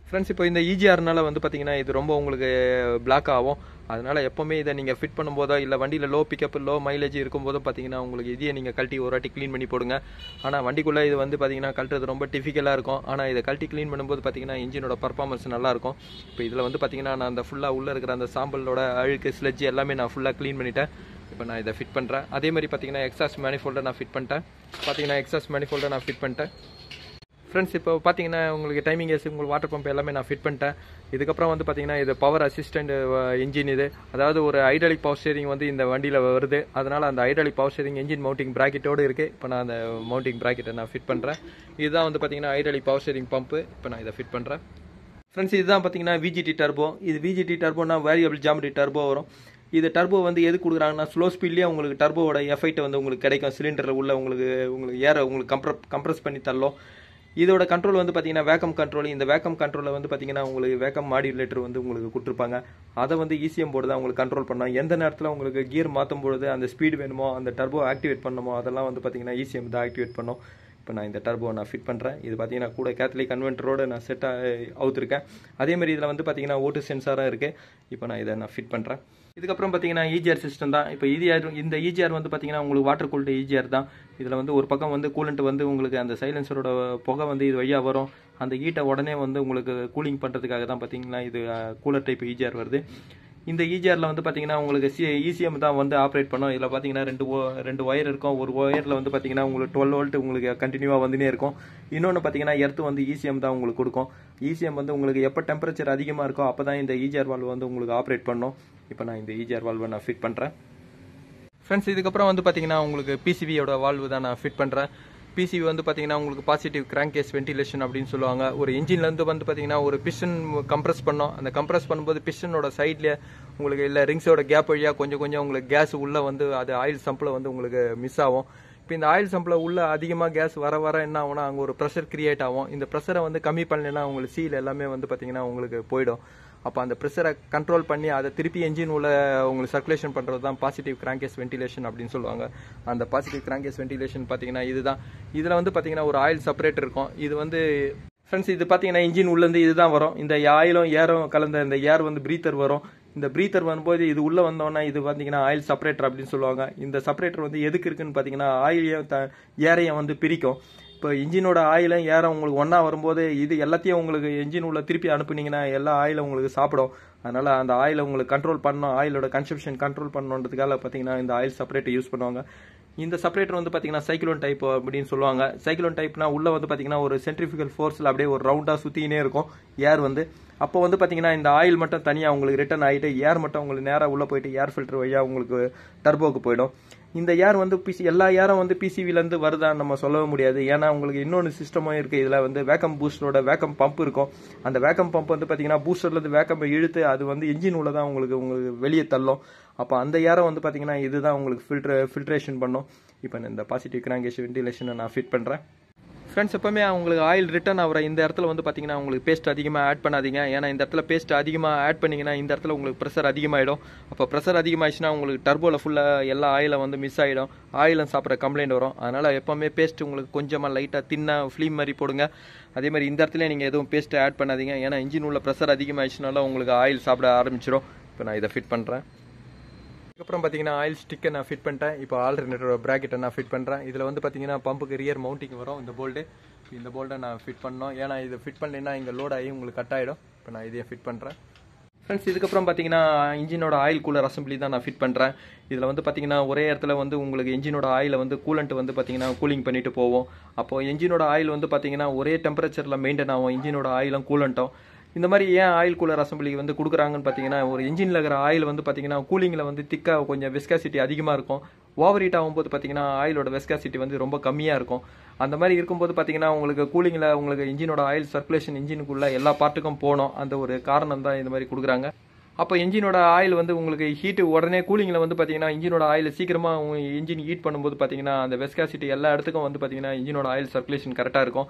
ஃப்ரெண்ட்ஸ் இப்போ இந்த இஜிஆர்னால வந்து பார்த்தீங்கன்னா இது ரொம்ப உங்களுக்கு பிளாக் ஆகும் அதனால எப்போவுமே இதை நீங்கள் ஃபிட் பண்ணும்போதோ இல்லை வண்டியில் லோ பிக்கப் லோ மைலேஜ் இருக்கும்போதும் பார்த்தீங்கன்னா உங்களுக்கு இதையே நீங்கள் கழட்டி ஒரு வாட்டி க்ளீன் பண்ணி போடுங்க ஆனால் வண்டிக்குள்ளே இது வந்து பார்த்தீங்கன்னா கழட்டுறது ரொம்ப டிஃபிகலாக இருக்கும் ஆனால் இதை கழட்டி க்ளீன் பண்ணும்போது பார்த்தீங்கன்னா இன்ஜினோட பர்ஃபார்மன்ஸ் நல்லா இருக்கும் இப்போ இதில் வந்து பார்த்தீங்கன்னா நான் அந்த ஃபுல்லாக உள்ளே இருக்கிற அந்த சாம்பலோட அழுக்கு ஸ்லெட்ஜ் எல்லாமே நான் ஃபுல்லாக க்ளீன் பண்ணிட்டேன் இப்போ நான் இதை ஃபிட் பண்ணுறேன் அதே மாதிரி பார்த்தீங்கன்னா எக்ஸாஸ் மேனிஃபோல்டை நான் ஃபிட் பண்ணிட்டேன் பார்த்தீங்கன்னா எக்ஸாஸ் மேனிஃபோல்டை நான் ஃபிட் பண்ணிட்டேன் ஃப்ரெண்ட்ஸ் இப்போ பார்த்தீங்கன்னா உங்களுக்கு டைமிங் ஏசி உங்களுக்கு வாட்டர் பம்ப் எல்லாமே நான் ஃபிட் பண்ணிட்டேன் இதுக்கப்புறம் வந்து பார்த்தீங்கன்னா இது பவர் அசிஸ்டன்ட் இன்ஜின் இது அதாவது ஒரு ஐடாலிக் பவர் ஸ்டேரிங் வந்து இந்த வண்டியில் வருது அதனால் அந்த hydraulic power steering engine mounting ப்ராக்கெட்டோடு இருக்குது இப்போ நான் அந்த மவுண்டிங் ப்ராக்கெட்டை நான் ஃபிட் பண்ணுறேன் இதுதான் வந்து பார்த்தீங்கன்னா ஐடாலிக் பவர் ஸ்டேரிங் பம்பு இப்போ நான் இதை ஃபிட் பண்ணுறேன் ஃப்ரெண்ட்ஸ் இதுதான் பார்த்தீங்கன்னா விஜிடி டர்போ இது விஜிடி டர்போனா வேரியபிள் ஜாமெட்ரி டர்போ வரும் இது டர்போ வந்து எது கொடுக்குறாங்கன்னா ஸ்லோ ஸ்பீட்லேயே உங்களுக்கு டர்போவோட எஃபெக்ட் வந்து உங்களுக்கு கிடைக்கும் சிலிண்டரில் உள்ள உங்களுக்கு உங்களுக்கு ஏற உங்களுக்கு கம்ப்ர கம்ப்ரஸ் பண்ணி தள்ளும் இதோட கண்ட்ரோல் வந்து பார்த்தீங்கன்னா வேக்கம் கண்ட்ரோல் இந்த வேக்கம் கண்ட்ரோலில் வந்து பார்த்தீங்கன்னா உங்களுக்கு வேக்கம் மாடியுலேட்டர் வந்து உங்களுக்கு கொடுத்துருப்பாங்க அதை வந்து ஈஸியம் போர்டு தான் உங்களுக்கு கண்ட்ரோல் பண்ணோம் எந்த நேரத்தில் உங்களுக்கு கியர் மாற்றும் பொழுது அந்த ஸ்பீடு வேணுமோ அந்த டர்போ ஆக்டிவேட் பண்ணணுமோ அதெல்லாம் வந்து பார்த்தீங்கன்னா ஈஸியம் தான் ஆக்டிவேட் பண்ணோம் இப்போ நான் இந்த டர்போ நான் ஃபிட் பண்ணுறேன் இது பார்த்தீங்கன்னா கூட கேத்தலிக் கன்வென்டரோட நான் செட்டாக அவுத்துருக்கேன் அதேமாதிரி இதில் வந்து பார்த்தீங்கன்னா ஓட்டு சென்சாராக இருக்குது இப்போ நான் இதை நான் ஃபிட் பண்ணுறேன் இதுக்கப்புறம் பார்த்தீங்கன்னா ஈஜிஆர் சிஸ்டம் தான் இப்போ ஈஜிஆர் இந்த ஈஜிஆர் வந்து பார்த்தீங்கன்னா உங்களுக்கு வாட்டர் கூல்டு ஈஜிஆர் தான் இதில் வந்து ஒரு பக்கம் வந்து கூலண்ட் வந்து உங்களுக்கு அந்த சைலன்சரோட புகை வந்து இது வழியாக வரும் அந்த ஹீட்டை உடனே வந்து உங்களுக்கு கூலிங் பண்ணுறதுக்காக தான் பார்த்தீங்கன்னா இது கூலர் டைப் ஈஜிஆர் வருது இந்த ஈஜிஆரில் வந்து பார்த்தீங்கன்னா உங்களுக்கு சி ஈசிஎம் தான் வந்து ஆப்ரேட் பண்ணும் இதில் பார்த்தீங்கன்னா ரெண்டு ரெண்டு ஒயர் இருக்கும் ஒரு ஒயரில் வந்து பார்த்தீங்கன்னா உங்களுக்கு டுவெல் வோல்ட் உங்களுக்கு கண்டினியூவாக வந்துனே இருக்கும் இன்னொன்று பார்த்தீங்கன்னா எர்த்து வந்து ஈசிஎம் தான் உங்களுக்கு கொடுக்கும் ஈசிஎம் வந்து உங்களுக்கு எப்போ டெம்பரேச்சர் அதிகமாக இருக்கோ அப்போ தான் இந்த ஈஜிஆர் வால்வ் வந்து உங்களுக்கு ஆப்ரேட் பண்ணும் இப்போ நான் இந்த ஈஜிஆர் வால்வை நான் ஃபிட் பண்ணுறேன் ஃப்ரெண்ட்ஸ் இதுக்கப்புறம் வந்து பார்த்தீங்கன்னா உங்களுக்கு பிசிபியோட வால்வு தான் நான் ஃபிட் பண்ணுறேன் பிசிபி வந்து பார்த்தீங்கன்னா உங்களுக்கு பாசிட்டிவ் கிராங்க் கேஸ் வென்டிலேஷன் அப்படின்னு சொல்லுவாங்க ஒரு இன்ஜின்லேருந்து வந்து பார்த்தீங்கன்னா ஒரு பிஸ்டன் கம்ப்ரஸ் பண்ணோம் அந்த கம்ப்ரஸ் பண்ணும்போது பிஸ்டனோட சைட்லேயே உங்களுக்கு இல்லை ரிங்ஸோட கேப் வழியாக கொஞ்சம் கொஞ்சம் உங்களுக்கு கேஸ் உள்ளே வந்து அது ஆயில் சம்பில் வந்து உங்களுக்கு மிஸ் ஆகும் இப்போ இந்த ஆயில் சம்பில் உள்ள அதிகமாக கேஸ் வர வர என்ன ஆகும்னா அங்கே ஒரு ப்ரெஷர் கிரியேட் ஆகும் இந்த ப்ரெஷரை வந்து கம்மி பண்ணலைன்னா உங்களுக்கு சீல் எல்லாமே வந்து பார்த்தீங்கன்னா உங்களுக்கு போயிடும் அப்போ அந்த ப்ரெஷரை கண்ட்ரோல் பண்ணி அதை திருப்பி என்ஜின் உள்ள உங்களுக்கு சர்க்குலேஷன் பண்ணுறது தான் பாசிட்டிவ் கிராங்கேஸ் வென்டிலேஷன் அப்படின்னு சொல்லுவாங்க அந்த பாசிட்டிவ் கிராங்கேஸ் வென்டிலேஷன் பார்த்தீங்கன்னா இதுதான் இதில் வந்து பார்த்தீங்கன்னா ஒரு ஆயில் செப்பரேட்டர் இருக்கும் இது வந்து ஃப்ரெண்ட்ஸ் இது பார்த்தீங்கன்னா இன்ஜின் உள்ளேருந்து இதுதான் வரும் இந்த ஆயிலும் ஏரும் கலந்த இந்த ஏர் வந்து ப்ரீத்தர் வரும் இந்த ப்ரீத்தர் வரும்போது இது உள்ளே வந்தோன்னா இது பார்த்தீங்கன்னா ஆயில் செப்பரேட்டர் அப்படின்னு சொல்லுவாங்க இந்த செப்பரேட்டர் வந்து எதுக்கு இருக்குன்னு பார்த்தீங்கன்னா ஆயிலையும் த ஏரையும் வந்து பிரிக்கும் இப்போ இன்ஜினோட ஆயிலும் ஏற உங்களுக்கு ஒன்றா வரும்போது இது எல்லாத்தையும் உங்களுக்கு இன்ஜின் உள்ள திருப்பி அனுப்புனீங்கன்னா எல்லா ஆயிலும் உங்களுக்கு சாப்பிடும் அதனால் அந்த ஆயிலை உங்களுக்கு கண்ட்ரோல் பண்ணணும் ஆயிலோட கன்சப்ஷன் கண்ட்ரோல் பண்ணணுன்றதுக்காக பார்த்தீங்கன்னா இந்த ஆயில் செப்பரேட்டர் யூஸ் பண்ணுவாங்க இந்த செப்பரேட்டர் வந்து பார்த்தீங்கன்னா சைக்ளோன் டைப் அப்படின்னு சொல்லுவாங்க சைக்ளோன் டைப்னா உள்ள வந்து பார்த்தீங்கன்னா ஒரு சென்ட்ரிஃபிகல் ஃபோர்ஸில் அப்படியே ஒரு ரவுண்டாக சுற்றினே இருக்கும் ஏர் வந்து அப்போ வந்து பார்த்தீங்கன்னா இந்த ஆயில் மட்டும் தனியாக உங்களுக்கு ரிட்டர்ன் ஆகிட்டு ஏர் மட்டும் உங்களுக்கு நேராக உள்ளே போயிட்டு ஏர் ஃபில்டர் வழியாக உங்களுக்கு டர்போக்கு போயிடும் இந்த ஏர் வந்து பிசி எல்லா ஏரும் வந்து பிசிவிலேருந்து வருதான்னு நம்ம சொல்லவே முடியாது ஏன்னா உங்களுக்கு இன்னொன்று சிஸ்டமும் இருக்குது இதில் வந்து வேக்கம் பூஸ்டரோட வேக்கம் பம்ப் இருக்கும் அந்த வேக்கம் பம்ப் வந்து பார்த்தீங்கன்னா பூஸ்டர்லேருந்து வேக்கம் இழுத்து அது வந்து இன்ஜின் உள்ள தான் உங்களுக்கு உங்களுக்கு வெளியே தள்ளும் அப்போ அந்த ஏரை வந்து பார்த்தீங்கன்னா இதுதான் உங்களுக்கு ஃபில்ட்ரு ஃபில்ட்ரேஷன் பண்ணும் இப்போ நான் இந்த பாசிட்டிவ் கிராங்கேஷ் வென்டிலேஷனை நான் ஃபிட் பண்ணுறேன் ஃப்ரெண்ட்ஸ் எப்பவுமே உங்களுக்கு ஆயில் ரிட்டர்ன் ஆகிற இந்த இடத்துல வந்து பார்த்தீங்கன்னா உங்களுக்கு பேஸ்ட் அதிகமாக ஆட் பண்ணாதீங்க ஏன்னா இந்த இடத்துல பேஸ்ட் அதிகமாக ஆட் பண்ணிங்கன்னா இந்த இடத்துல உங்களுக்கு ப்ரெஷர் அதிகமாகிடும் அப்போ ப்ரெஷர் அதிகமாகிடுச்சுன்னா உங்களுக்கு டர்போவில் ஃபுல்லாக எல்லா ஆயிலும் வந்து மிஸ் ஆகிடும் ஆயிலும் சாப்பிட்ற கம்ப்ளைண்ட் வரும் அதனால் எப்போவுமே பேஸ்ட் உங்களுக்கு கொஞ்சமாக லைட்டாக தின்னாக ஃப்ளீம் மாதிரி போடுங்க அதே மாதிரி இந்த இடத்துல நீங்கள் எதுவும் பேஸ்ட்டு ஆட் பண்ணாதீங்க ஏன்னா இன்ஜின் உள்ள ப்ரெஷர் அதிகமாகிடுச்சுனால உங்களுக்கு ஆயில் சாப்பிட ஆரம்பிச்சிடும் இப்போ நான் இதை ஃபிட் பண்ணுறேன் அதுக்கப்புறம் பார்த்தீங்கன்னா ஆயில் ஸ்டிக்கை நான் ஃபிட் பண்ணிட்டேன் இப்போ ஆல்டர்னேட்டரோட ப்ராக்கெட்டை நான் ஃபிட் பண்ணுறேன் இதில் வந்து பார்த்தீங்கன்னா பம்புக்கு ரியர் மவுண்டிங் வரும் இந்த போல்டு இந்த போல்டை நான் ஃபிட் பண்ணோம் ஏன்னா இது ஃபிட் பண்ணலைன்னா இங்கே லோட் ஆகி உங்களுக்கு கட் ஆகிடும் இப்போ நான் இதையும் ஃபிட் பண்ணுறேன் ஃப்ரெண்ட்ஸ் இதுக்கப்புறம் பார்த்தீங்கன்னா இன்ஜினோட ஆயில் கூலர் அசம்பிளி தான் நான் ஃபிட் பண்ணுறேன் இதில் வந்து பார்த்தீங்கன்னா ஒரே இடத்துல வந்து உங்களுக்கு இன்ஜினோட ஆயிலை வந்து கூலண்ட் வந்து பார்த்தீங்கன்னா கூலிங் பண்ணிட்டு போவோம் அப்போ இன்ஜினோட ஆயில் வந்து பார்த்தீங்கன்னா ஒரே டெம்பரேச்சரில் மெயின்டைன் ஆகும் இன்ஜினோட ஆயிலும் கூலண்ட்டும் இந்த மாதிரி ஏன் ஆயில் கூலர் அசம்பிளி வந்து கொடுக்குறாங்கன்னு பார்த்தீங்கன்னா ஒரு இன்ஜினில் இருக்கிற ஆயில் வந்து பார்த்தீங்கன்னா கூலிங்கில் வந்து திக்காக கொஞ்சம் விஸ்காசிட்டி அதிகமாக இருக்கும் ஓவர் ஹீட் ஆகும்போது பார்த்தீங்கன்னா ஆயிலோட விஸ்காசிட்டி வந்து ரொம்ப கம்மியாக இருக்கும் அந்த மாதிரி இருக்கும்போது பார்த்தீங்கன்னா உங்களுக்கு கூலிங்கில் உங்களுக்கு இன்ஜினோட ஆயில் சர்க்குலேஷன் இன்ஜினுக்குள்ள எல்லா பார்ட்டுக்கும் போகணும் அந்த ஒரு காரணம் தான் இந்த மாதிரி கொடுக்குறாங்க அப்போ இன்ஜினோட ஆயில் வந்து உங்களுக்கு ஹீட்டு உடனே கூலிங்கில் வந்து பார்த்தீங்கன்னா இன்ஜினோட ஆயில் சீக்கிரமாக இன்ஜின் ஹீட் பண்ணும்போது பார்த்தீங்கன்னா அந்த வெஸ்காசிட்டி எல்லா இடத்துக்கும் வந்து பார்த்தீங்கன்னா இன்ஜினோட ஆயில் சர்க்குலேஷன் கரெக்டாக இருக்கும்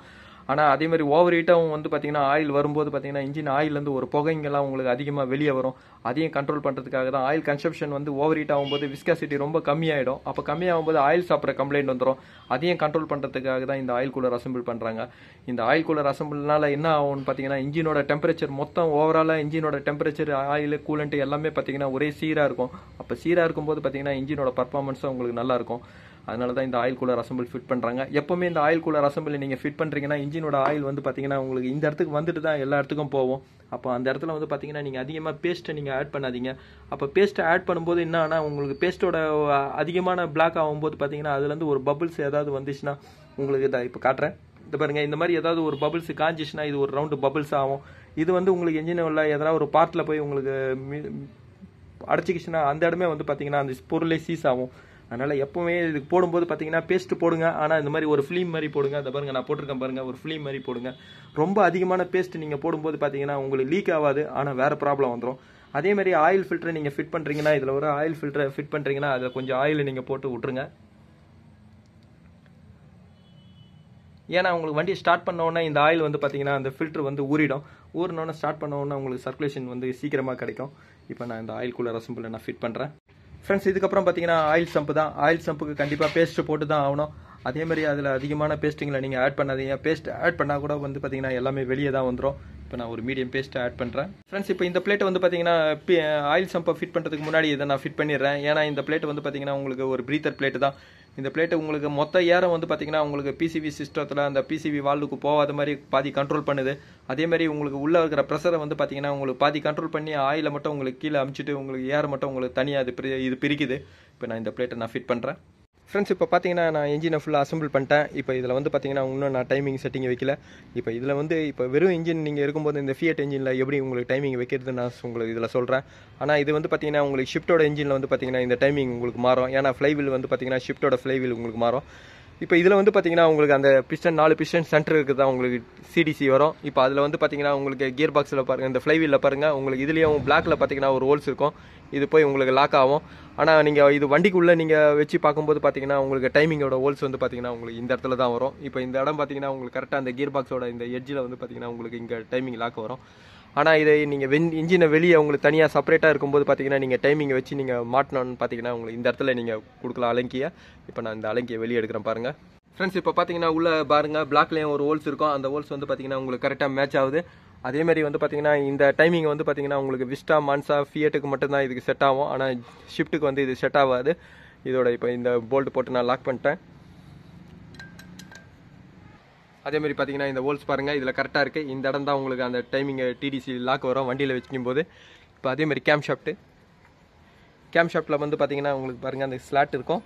ஆனால் அதே மாதிரி ஓவர் ஹீட்டாகவும் வந்து பார்த்தீங்கன்னா ஆயில் வரும்போது பார்த்தீங்கன்னா இன்ஜின் ஆயிலேருந்து ஒரு புகைங்கெல்லாம் உங்களுக்கு அதிகமாக வெளியே வரும் அதையும் கண்ட்ரோல் பண்ணுறதுக்காக தான் ஆயில் கன்சப்ஷன் வந்து ஓவர் ஹீட் ஆகும்போது விஸ்காசிட்டி ரொம்ப கம்மியாயிடும் அப்போ கம்மியாகும்போது ஆயில் சாப்பிட்ற கம்ப்ளைண்ட் வந்துடும் அதையும் கண்ட்ரோல் பண்ணுறதுக்காக தான் இந்த ஆயில் கூலர் அசம்பிள் பண்ணுறாங்க இந்த ஆயில் கூலர் அசம்பிள்னால என்ன ஆகும்னு பார்த்தீங்கன்னா இன்ஜினோட டெம்பரேச்சர் மொத்தம் ஓவராலாக இன்ஜினோட டெம்பரேச்சர் ஆயில் கூலண்ட் எல்லாமே பார்த்தீங்கன்னா ஒரே சீராக இருக்கும் அப்போ சீராக இருக்கும்போது பார்த்தீங்கன்னா இன்ஜினோட பர்ஃபார்மன்ஸும் உங்களுக்கு நல்லா இருக்கும் அதனால தான் இந்த ஆயில் கூலர் அசம்பிள் ஃபிட் பண்ணுறாங்க எப்போவுமே இந்த ஆயில் கூலர் அசம்பிள் நீங்கள் ஃபிட் பண்ணுறீங்கன்னா இன்ஜினோட ஆயில் வந்து பார்த்தீங்கன்னா உங்களுக்கு இந்த இடத்துக்கு வந்துட்டு தான் எல்லா இடத்துக்கும் போகும் அப்போ அந்த இடத்துல வந்து பார்த்தீங்கன்னா நீங்கள் அதிகமாக பேஸ்ட்டை நீங்கள் ஆட் பண்ணாதீங்க அப்போ பேஸ்ட்டை ஆட் பண்ணும்போது என்ன ஆனால் உங்களுக்கு பேஸ்ட்டோட அதிகமான பிளாக் ஆகும்போது பார்த்தீங்கன்னா அதுலேருந்து ஒரு பபிள்ஸ் ஏதாவது வந்துச்சுன்னா உங்களுக்கு இதை இப்போ காட்டுறேன் இந்த பாருங்க இந்த மாதிரி ஏதாவது ஒரு பபிள்ஸ் காஞ்சிச்சுன்னா இது ஒரு ரவுண்டு பபிள்ஸ் ஆகும் இது வந்து உங்களுக்கு என்ஜின் உள்ள ஏதாவது ஒரு பார்ட்டில் போய் உங்களுக்கு அடைச்சிக்கிச்சுன்னா அந்த இடமே வந்து பார்த்தீங்கன்னா அந்த பொருளே சீஸ் ஆகும் அதனால் எப்போவுமே இதுக்கு போடும்போது பார்த்தீங்கன்னா பேஸ்ட் போடுங்க ஆனால் இந்த மாதிரி ஒரு ஃபிலிம் மாதிரி போடுங்க அதை பாருங்க நான் போட்டிருக்கேன் பாருங்க ஒரு ஃபிலிம் மாதிரி போடுங்க ரொம்ப அதிகமான பேஸ்ட் நீங்கள் போடும்போது பார்த்தீங்கன்னா உங்களுக்கு லீக் ஆகாது ஆனால் வேறு ப்ராப்ளம் வந்துடும் அதே மாதிரி ஆயில் ஃபில்டரை நீங்கள் ஃபிட் பண்ணுறீங்கன்னா இதில் ஒரு ஆயில் ஃபில்டரை ஃபிட் பண்ணுறீங்கன்னா அதில் கொஞ்சம் ஆயில் நீங்கள் போட்டு விட்ருங்க ஏன்னா உங்களுக்கு வண்டி ஸ்டார்ட் பண்ண உடனே இந்த ஆயில் வந்து பார்த்தீங்கன்னா அந்த ஃபில்டர் வந்து ஊறிடும் ஊறினோடனே ஸ்டார்ட் பண்ண உடனே உங்களுக்கு சர்க்குலேஷன் வந்து சீக்கிரமாக கிடைக்கும் இப்போ நான் இந்த ஆயில் கூலர் அசம்பிளை நான் ஃபிட் பண்ணுறேன் ஃப்ரெண்ட்ஸ் இதுக்கப்புறம் பார்த்தீங்கன்னா ஆயில் சம்பு தான் ஆயில் சம்புக்கு கண்டிப்பாக பேஸ்ட் போட்டு தான் ஆகணும் அதே மாதிரி அதில் அதிகமான பேஸ்ட்டுங்களை நீங்கள் ஆட் பண்ணாதீங்க பேஸ்ட் ஆட் பண்ணால் கூட வந்து பார்த்தீங்கன்னா எல்லாமே வெளியே தான் வந்துடும் இப்போ நான் ஒரு மீடியம் பேஸ்ட்டை ஆட் பண்ணுறேன் ஃப்ரெண்ட்ஸ் இப்போ இந்த பிளேட்டை வந்து பார்த்தீங்கன்னா ஆயில் சம்பை ஃபிட் பண்ணுறதுக்கு முன்னாடி இதை நான் ஃபிட் பண்ணிடுறேன் ஏன்னா இந்த பிளேட் வந்து பார்த்தீங்கன்னா உங்களுக்கு ஒரு ப்ரீத்தர் பிளேட்டு தான் இந்த பிளேட்டு உங்களுக்கு மொத்த ஏரம் வந்து பார்த்தீங்கன்னா உங்களுக்கு பிசிவி சிஸ்டத்தில் அந்த பிசிவி வால்வுக்கு போகாத மாதிரி பாதி கண்ட்ரோல் பண்ணுது அதே மாதிரி உங்களுக்கு உள்ளே இருக்கிற ப்ரெஷரை வந்து பார்த்தீங்கன்னா உங்களுக்கு பாதி கண்ட்ரோல் பண்ணி ஆயிலை மட்டும் உங்களுக்கு கீழே அமுச்சிட்டு உங்களுக்கு ஏர் மட்டும் உங்களுக்கு தனியாக அது பிரி இது பிரிக்குது இப்போ நான் இந்த பிளேட்டை நான் ஃபிட் பண்ணுறேன் ஃப்ரெண்ட்ஸ் இப்போ பார்த்தீங்கன்னா நான் இன்ஜினை ஃபுல்லாக அசம்பிள் பண்ணிட்டேன் இப்போ இதில் வந்து பார்த்தீங்கன்னா இன்னும் நான் டைமிங் செட்டிங் வைக்கல இப்போ இதில் வந்து இப்போ வெறும் இன்ஜின் நீங்கள் இருக்கும்போது இந்த ஃபியட் இன்ஜினில் எப்படி உங்களுக்கு டைமிங் வைக்கிறது நான் உங்களுக்கு இதில் சொல்கிறேன் ஆனால் இது வந்து பார்த்தீங்கன்னா உங்களுக்கு ஷிஃப்ட்டோட இன்ஜினில் வந்து பார்த்தீங்கன்னா இந்த டைமிங் உங்களுக்கு மாறும் ஏன்னா ஃப்ளைவில் வந்து பார்த்தீங்கன்னா ஷிஃப்ட்டோட ஃப்ளைவில் உங்களுக்கு மாறும் இப்போ இதில் வந்து பார்த்தீங்கன்னா உங்களுக்கு அந்த பிஸ்டன் நாலு பிஸ்டன் சென்டர் இருக்குது தான் உங்களுக்கு சிடிசி வரும் இப்போ அதில் வந்து பார்த்தீங்கன்னா உங்களுக்கு கியர் பாக்ஸில் பாருங்கள் இந்த ஃப்ளைவீலில் பாருங்கள் உங்களுக்கு இதுலேயும் பிளாக்ல பார்த்தீங்கன்னா ஒரு ஹோல்ஸ் இருக்கும் இது போய் உங்களுக்கு லாக் ஆகும் ஆனால் நீங்கள் இது வண்டிக்குள்ளே நீங்கள் வச்சு பார்க்கும்போது பார்த்தீங்கன்னா உங்களுக்கு டைமிங்கோட ஹோல்ஸ் வந்து பார்த்தீங்கன்னா உங்களுக்கு இந்த இடத்துல தான் வரும் இப்போ இந்த இடம் பார்த்தீங்கன்னா உங்களுக்கு கரெக்டாக அந்த கியர் பாக்ஸோட இந்த எட்ஜில் வந்து பார்த்தீங்கன்னா உங்களுக்கு இங்கே டைமிங் லாக் வரும் ஆனால் இதை நீங்கள் வென் இன்ஜினை வெளியே உங்களுக்கு தனியாக செப்பரேட்டாக இருக்கும்போது பார்த்தீங்கன்னா நீங்கள் டைமிங்கை வச்சு நீங்கள் மாட்டணும்னு பார்த்தீங்கன்னா உங்களுக்கு இந்த இடத்துல நீங்கள் கொடுக்கலாம் அலங்கியை இப்போ நான் இந்த அலங்கியை வெளியே எடுக்கிறேன் பாருங்கள் ஃப்ரெண்ட்ஸ் இப்போ பார்த்தீங்கன்னா உள்ள பாருங்க பிளாக்லேயும் ஒரு ஹோல்ஸ் இருக்கும் அந்த ஹோல்ஸ் வந்து பார்த்தீங்கன்னா உங்களுக்கு கரெக்டாக மேட்ச் ஆகுது அதே மாதிரி வந்து பார்த்தீங்கன்னா இந்த டைமிங் வந்து பார்த்தீங்கன்னா உங்களுக்கு விஸ்டா மான்சா ஃபியட்டுக்கு மட்டும்தான் இதுக்கு செட் ஆகும் ஆனால் ஷிஃப்ட்டுக்கு வந்து இது செட் ஆகாது இதோட இப்போ இந்த போல்ட் போட்டு நான் லாக் பண்ணிட்டேன் அதே மாதிரி பார்த்தீங்கன்னா இந்த ஹோல்ஸ் பாருங்கள் இதில் கரெக்டாக இருக்குது இந்த இடம் தான் உங்களுக்கு அந்த டைமிங் டிடிசி லாக் வரும் வண்டியில் வச்சுக்கும் போது இப்போ அதே மாதிரி கேம் ஷாஃப்ட்டு கேம் ஷாஃப்ட்டில் வந்து பார்த்தீங்கன்னா உங்களுக்கு பாருங்கள் அந்த ஸ்லாட் இருக்கும்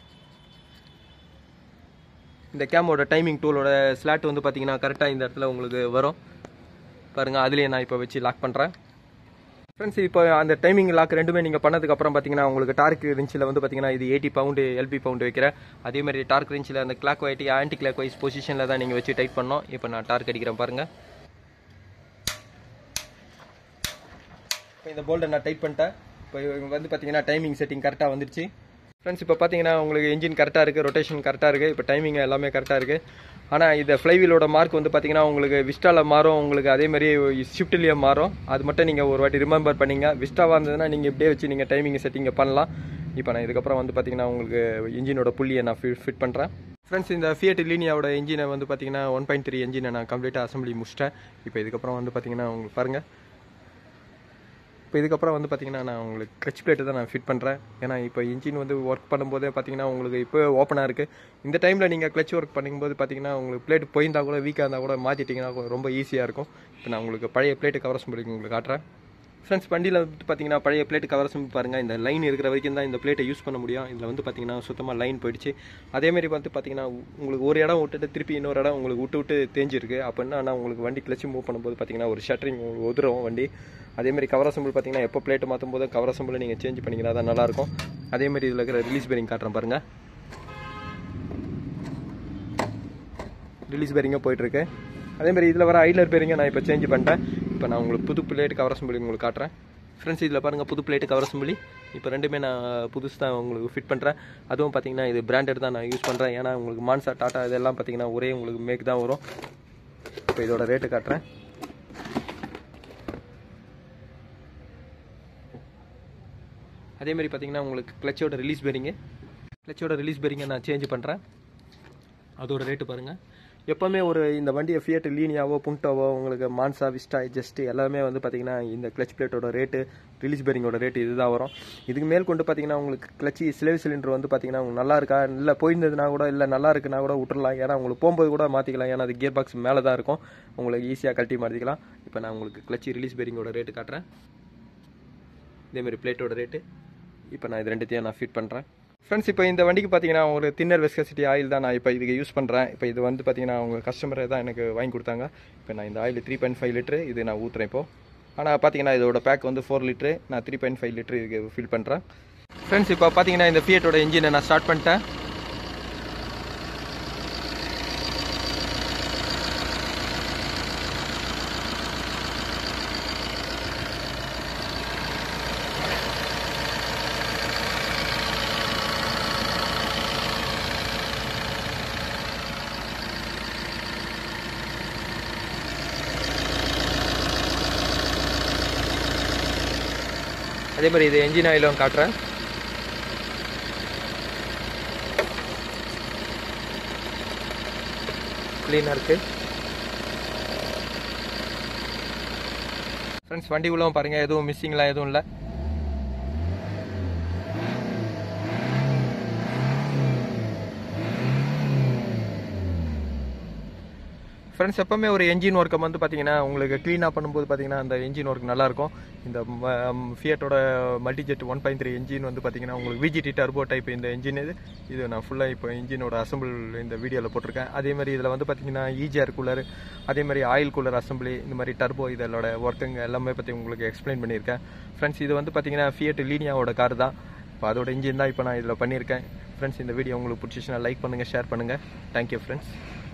இந்த கேமோட டைமிங் டூலோட ஸ்லாட் வந்து பார்த்தீங்கன்னா கரெக்டாக இந்த இடத்துல உங்களுக்கு வரும் பாருங்கள் அதுலேயே நான் இப்போ வச்சு லாக் பண்ணுறேன் ஃப்ரெண்ட்ஸ் இப்போ அந்த டைமிங் லாக் ரெண்டுமே நீங்கள் பண்ணதுக்கு அப்புறம் பார்த்தீங்கன்னா உங்களுக்கு டார்க் ரிஞ்சில் வந்து பார்த்தீங்கன்னா இது எயிட்டி பவுண்டு எல்பி பவுண்டு வைக்கிறேன் அதே மாதிரி டார்க் ரிஞ்சில் அந்த clockwise anticlockwise பொசிஷனில் தான் நீங்கள் வச்சு டைட் பண்ணோம் இப்போ நான் டார்க் அடிக்கிறேன் பாருங்கள் இப்போ இந்த போல்டை நான் டைட் பண்ணிட்டேன் இப்போ வந்து பார்த்தீங்கன்னா டைமிங் செட்டிங் கரெக்டாக வந்துருச்சு ஃப்ரெண்ட்ஸ் இப்போ பார்த்தீங்கன்னா உங்களுக்கு இன்ஜின் கரெக்டாக இருக்குது ரொட்டேஷன் கரெக்டாக இருக்குது இப்போ டைமிங் எல்லாமே கரெக்டாக இருக்குது ஆனால் இந்த ஃப்ளைவீலோட மார்க் வந்து பார்த்தீங்கன்னா உங்களுக்கு விஸ்டாவில் மாறும் உங்களுக்கு அதே மாதிரி ஷிஃப்ட்லேயே மாறும் அது மட்டும் நீங்கள் ஒரு வாட்டி ரிமெம்பர் பண்ணிங்க விஸ்டாவாக இருந்ததுன்னா நீங்கள் இப்படியே வச்சு நீங்கள் டைமிங் செட்டிங்கை பண்ணலாம் இப்போ நான் இதுக்கப்புறம் வந்து பார்த்தீங்கன்னா உங்களுக்கு இன்ஜினோட புள்ளியை நான் ஃபிட் ஃபிட் பண்ணுறேன் ஃப்ரெண்ட்ஸ் இந்த ஃபியட் லீனியாவோட இன்ஜினை வந்து பார்த்தீங்கன்னா ஒன் பாயிண்ட் த்ரீ இன்ஜினை நான் கம்ப்ளீட்டாக அசம்பிளி முடிச்சிட்டேன் இப்போ இதுக்கப்புறம் வந்து பார்த்தீங்கன்னா உங்களுக்கு பாருங்கள் இப்போ இதுக்கப்புறம் வந்து பார்த்தீங்கன்னா நான் உங்களுக்கு கிளச் பிளேட்டு தான் நான் ஃபிட் பண்ணுறேன் ஏன்னா இப்போ இன்ஜின் வந்து ஒர்க் பண்ணும்போதே பார்த்தீங்கன்னா உங்களுக்கு இப்போ ஓப்பனாக இருக்குது இந்த டைமில் நீங்கள் கிளச் ஒர்க் பண்ணும்போது பார்த்தீங்கன்னா உங்களுக்கு பிளேட் போயிருந்தா கூட வீக்காக இருந்தால் கூட மாற்றிட்டிங்கன்னா ரொம்ப ஈஸியாக இருக்கும் இப்போ நான் உங்களுக்கு பழைய பிளேட்டு கவர்ஸ் பண்ணி உங்களுக்கு காட்டுறேன் ஃப்ரெண்ட்ஸ் வண்டியில் வந்து பார்த்தீங்கன்னா பழைய பிளேட் கவர்ஸ் பாருங்கள் இந்த லைன் இருக்கிற வரைக்கும் தான் இந்த பிளேட்டை யூஸ் பண்ண முடியும் இதில் வந்து பார்த்தீங்கன்னா சுத்தமாக லைன் போயிடுச்சு அதேமாரி வந்து பார்த்தீங்கன்னா உங்களுக்கு ஒரு இடம் விட்டுட்டு திருப்பி இன்னொரு இடம் உங்களுக்கு விட்டு விட்டு தேஞ்சிருக்கு அப்படின்னா ஆனால் உங்களுக்கு வண்டி கிளச்சு மூவ் பண்ணும்போது பார்த்தீங்கன்னா ஒரு ஷட்டரிங் உதிரும் வண்டி அதேமாதிரி கவர் அசம்பிள் பார்த்தீங்கன்னா எப்போ பிளேட் மாற்றும் போது கவர் அசம்பிள் நீங்கள் சேஞ்ச் பண்ணிங்கன்னா தான் நல்லாயிருக்கும் அதேமாதிரி இதில் இருக்கிற ரிலீஸ் பேரிங் காட்டுறேன் பாருங்கள் ரிலீஸ் பேரிங்காக போயிட்டுருக்கு அதேமாதிரி இதில் வர ஐலர் பேரிங்க நான் இப்போ சேஞ்ச் பண்ணிட்டேன் இப்போ நான் உங்களுக்கு புது பிளேட் கவர் அசம்பிளி உங்களுக்கு காட்டுறேன் ஃப்ரெண்ட்ஸ் இதில் பாருங்கள் புது பிளேட்டு கவர் அசம்பிளி இப்போ ரெண்டுமே நான் புதுசு தான் உங்களுக்கு ஃபிட் பண்ணுறேன் அதுவும் பார்த்தீங்கன்னா இது பிராண்டட் தான் நான் யூஸ் பண்ணுறேன் ஏன்னா உங்களுக்கு மான்சா டாட்டா இதெல்லாம் பார்த்தீங்கன்னா ஒரே உங்களுக்கு மேக் தான் வரும் இப்போ இதோட ரேட்டு காட்டுறேன் அதே மாதிரி பார்த்தீங்கன்னா உங்களுக்கு கிளச்சோட ரிலீஸ் பேரிங்கு கிளச்சோட ரிலீஸ் பேரிங்கை நான் சேஞ்ச் பண்ணுறேன் அதோட ரேட்டு பாருங்கள் எப்போவுமே ஒரு இந்த வண்டியை ஃபியட் லீனியாவோ புண்டோவோ உங்களுக்கு மான்சா விஸ்டா ஜஸ்ட் எல்லாமே வந்து பார்த்தீங்கன்னா இந்த கிளச் பிளேட்டோட ரேட்டு ரிலீஸ் பேரிங்கோட ரேட்டு இதுதான் வரும் இதுக்கு மேல் கொண்டு பார்த்தீங்கன்னா உங்களுக்கு கிளச்சி சிலேவ் சிலிண்டர் வந்து பார்த்தீங்கன்னா உங்களுக்கு நல்லா இருக்கா இல்லை போயிருந்ததுனா கூட இல்லை நல்லா இருக்குன்னா கூட விட்டுறலாம் ஏன்னா உங்களுக்கு போகும்போது கூட மாற்றிக்கலாம் ஏன்னா அது கியர் பாக்ஸ் மேலே தான் இருக்கும் உங்களுக்கு ஈஸியாக கழட்டி மாற்றிக்கலாம் இப்போ நான் உங்களுக்கு கிளச்சி ரிலீஸ் பேரிங்கோட ரேட்டு காட்டுறேன் இதேமாரி பிளேட்டோட ரேட்டு இப்போ நான் இது ரெண்டுத்தையும் நான் ஃபிட் பண்ணுறேன் ஃப்ரெண்ட்ஸ் இப்போ இந்த வண்டிக்கு பார்த்தீங்கன்னா ஒரு தின்னர் வெஸ்கசிட்டி ஆயில் தான் நான் இப்போ இதுக்கு யூஸ் பண்ணுறேன் இப்போ இது வந்து பார்த்தீங்கன்னா அவங்க கஸ்டமரை தான் எனக்கு வாங்கி கொடுத்தாங்க இப்போ நான் இந்த oil three point five litre இது நான் ஊற்றுறேன் இப்போ ஆனால் பார்த்தீங்கன்னா இதோட பேக் வந்து ஃபோர் லிட்டரு நான் த்ரீ பாயிண்ட் ஃபைவ் லிட்டரு இதுக்கு ஃபில் பண்ணுறேன் ஃப்ரெண்ட்ஸ் இப்போ பார்த்தீங்கன்னா இந்த ஃபியட்டோட இன்ஜினை நான் ஸ்டார்ட் பண்ணிட்டேன் அதே மாதிரி இது என்ஜின் ஆயிலும் காட்டுறேன் க்ளீனாக இருக்குது ஃப்ரெண்ட்ஸ் வண்டி உள்ளவும் பாருங்கள் எதுவும் மிஸ்ஸிங்லாம் எதுவும் இல்லை ஃப்ரெண்ட்ஸ் எப்போவுமே ஒரு என்ஜின் ஒர்க்கை வந்து பார்த்தீங்கன்னா உங்களுக்கு க்ளீனாக பண்ணும்போது பார்த்தீங்கன்னா அந்த என்ஜின் ஒர்க் நல்லாயிருக்கும் இந்த ஃபியட்டோட multijet one point three engine வந்து பார்த்தீங்கன்னா உங்களுக்கு விஜிடி டர்போ டைப் இந்த என்ஜின் இது இது நான் ஃபுல்லாக இப்போ இன்ஜினோட அசம்பிள் இந்த வீடியோவில் போட்டிருக்கேன் அதே மாதிரி இதில் வந்து பார்த்தீங்கன்னா ஈஜிஆர் கூலர் அதே மாதிரி ஆயில் கூலர் அசம்பிளி இந்த மாதிரி டர்போ இதோட ஒர்க்குங்க எல்லாமே பற்றி உங்களுக்கு எக்ஸ்பிளைன் பண்ணியிருக்கேன் ஃப்ரெண்ட்ஸ் இது வந்து பார்த்தீங்கன்னா ஃபியட் லீனியாவோட கார் தான் இப்போ அதோட இன்ஜின் தான் இப்போ நான் இதில் பண்ணியிருக்கேன் ஃப்ரெண்ட்ஸ் இந்த வீடியோ உங்களுக்கு பிடிச்சிச்சுன்னா லைக் பண்ணுங்கள் ஷேர் பண்ணுங்கள் தேங்க்யூ ஃப்ரெண்ட்ஸ்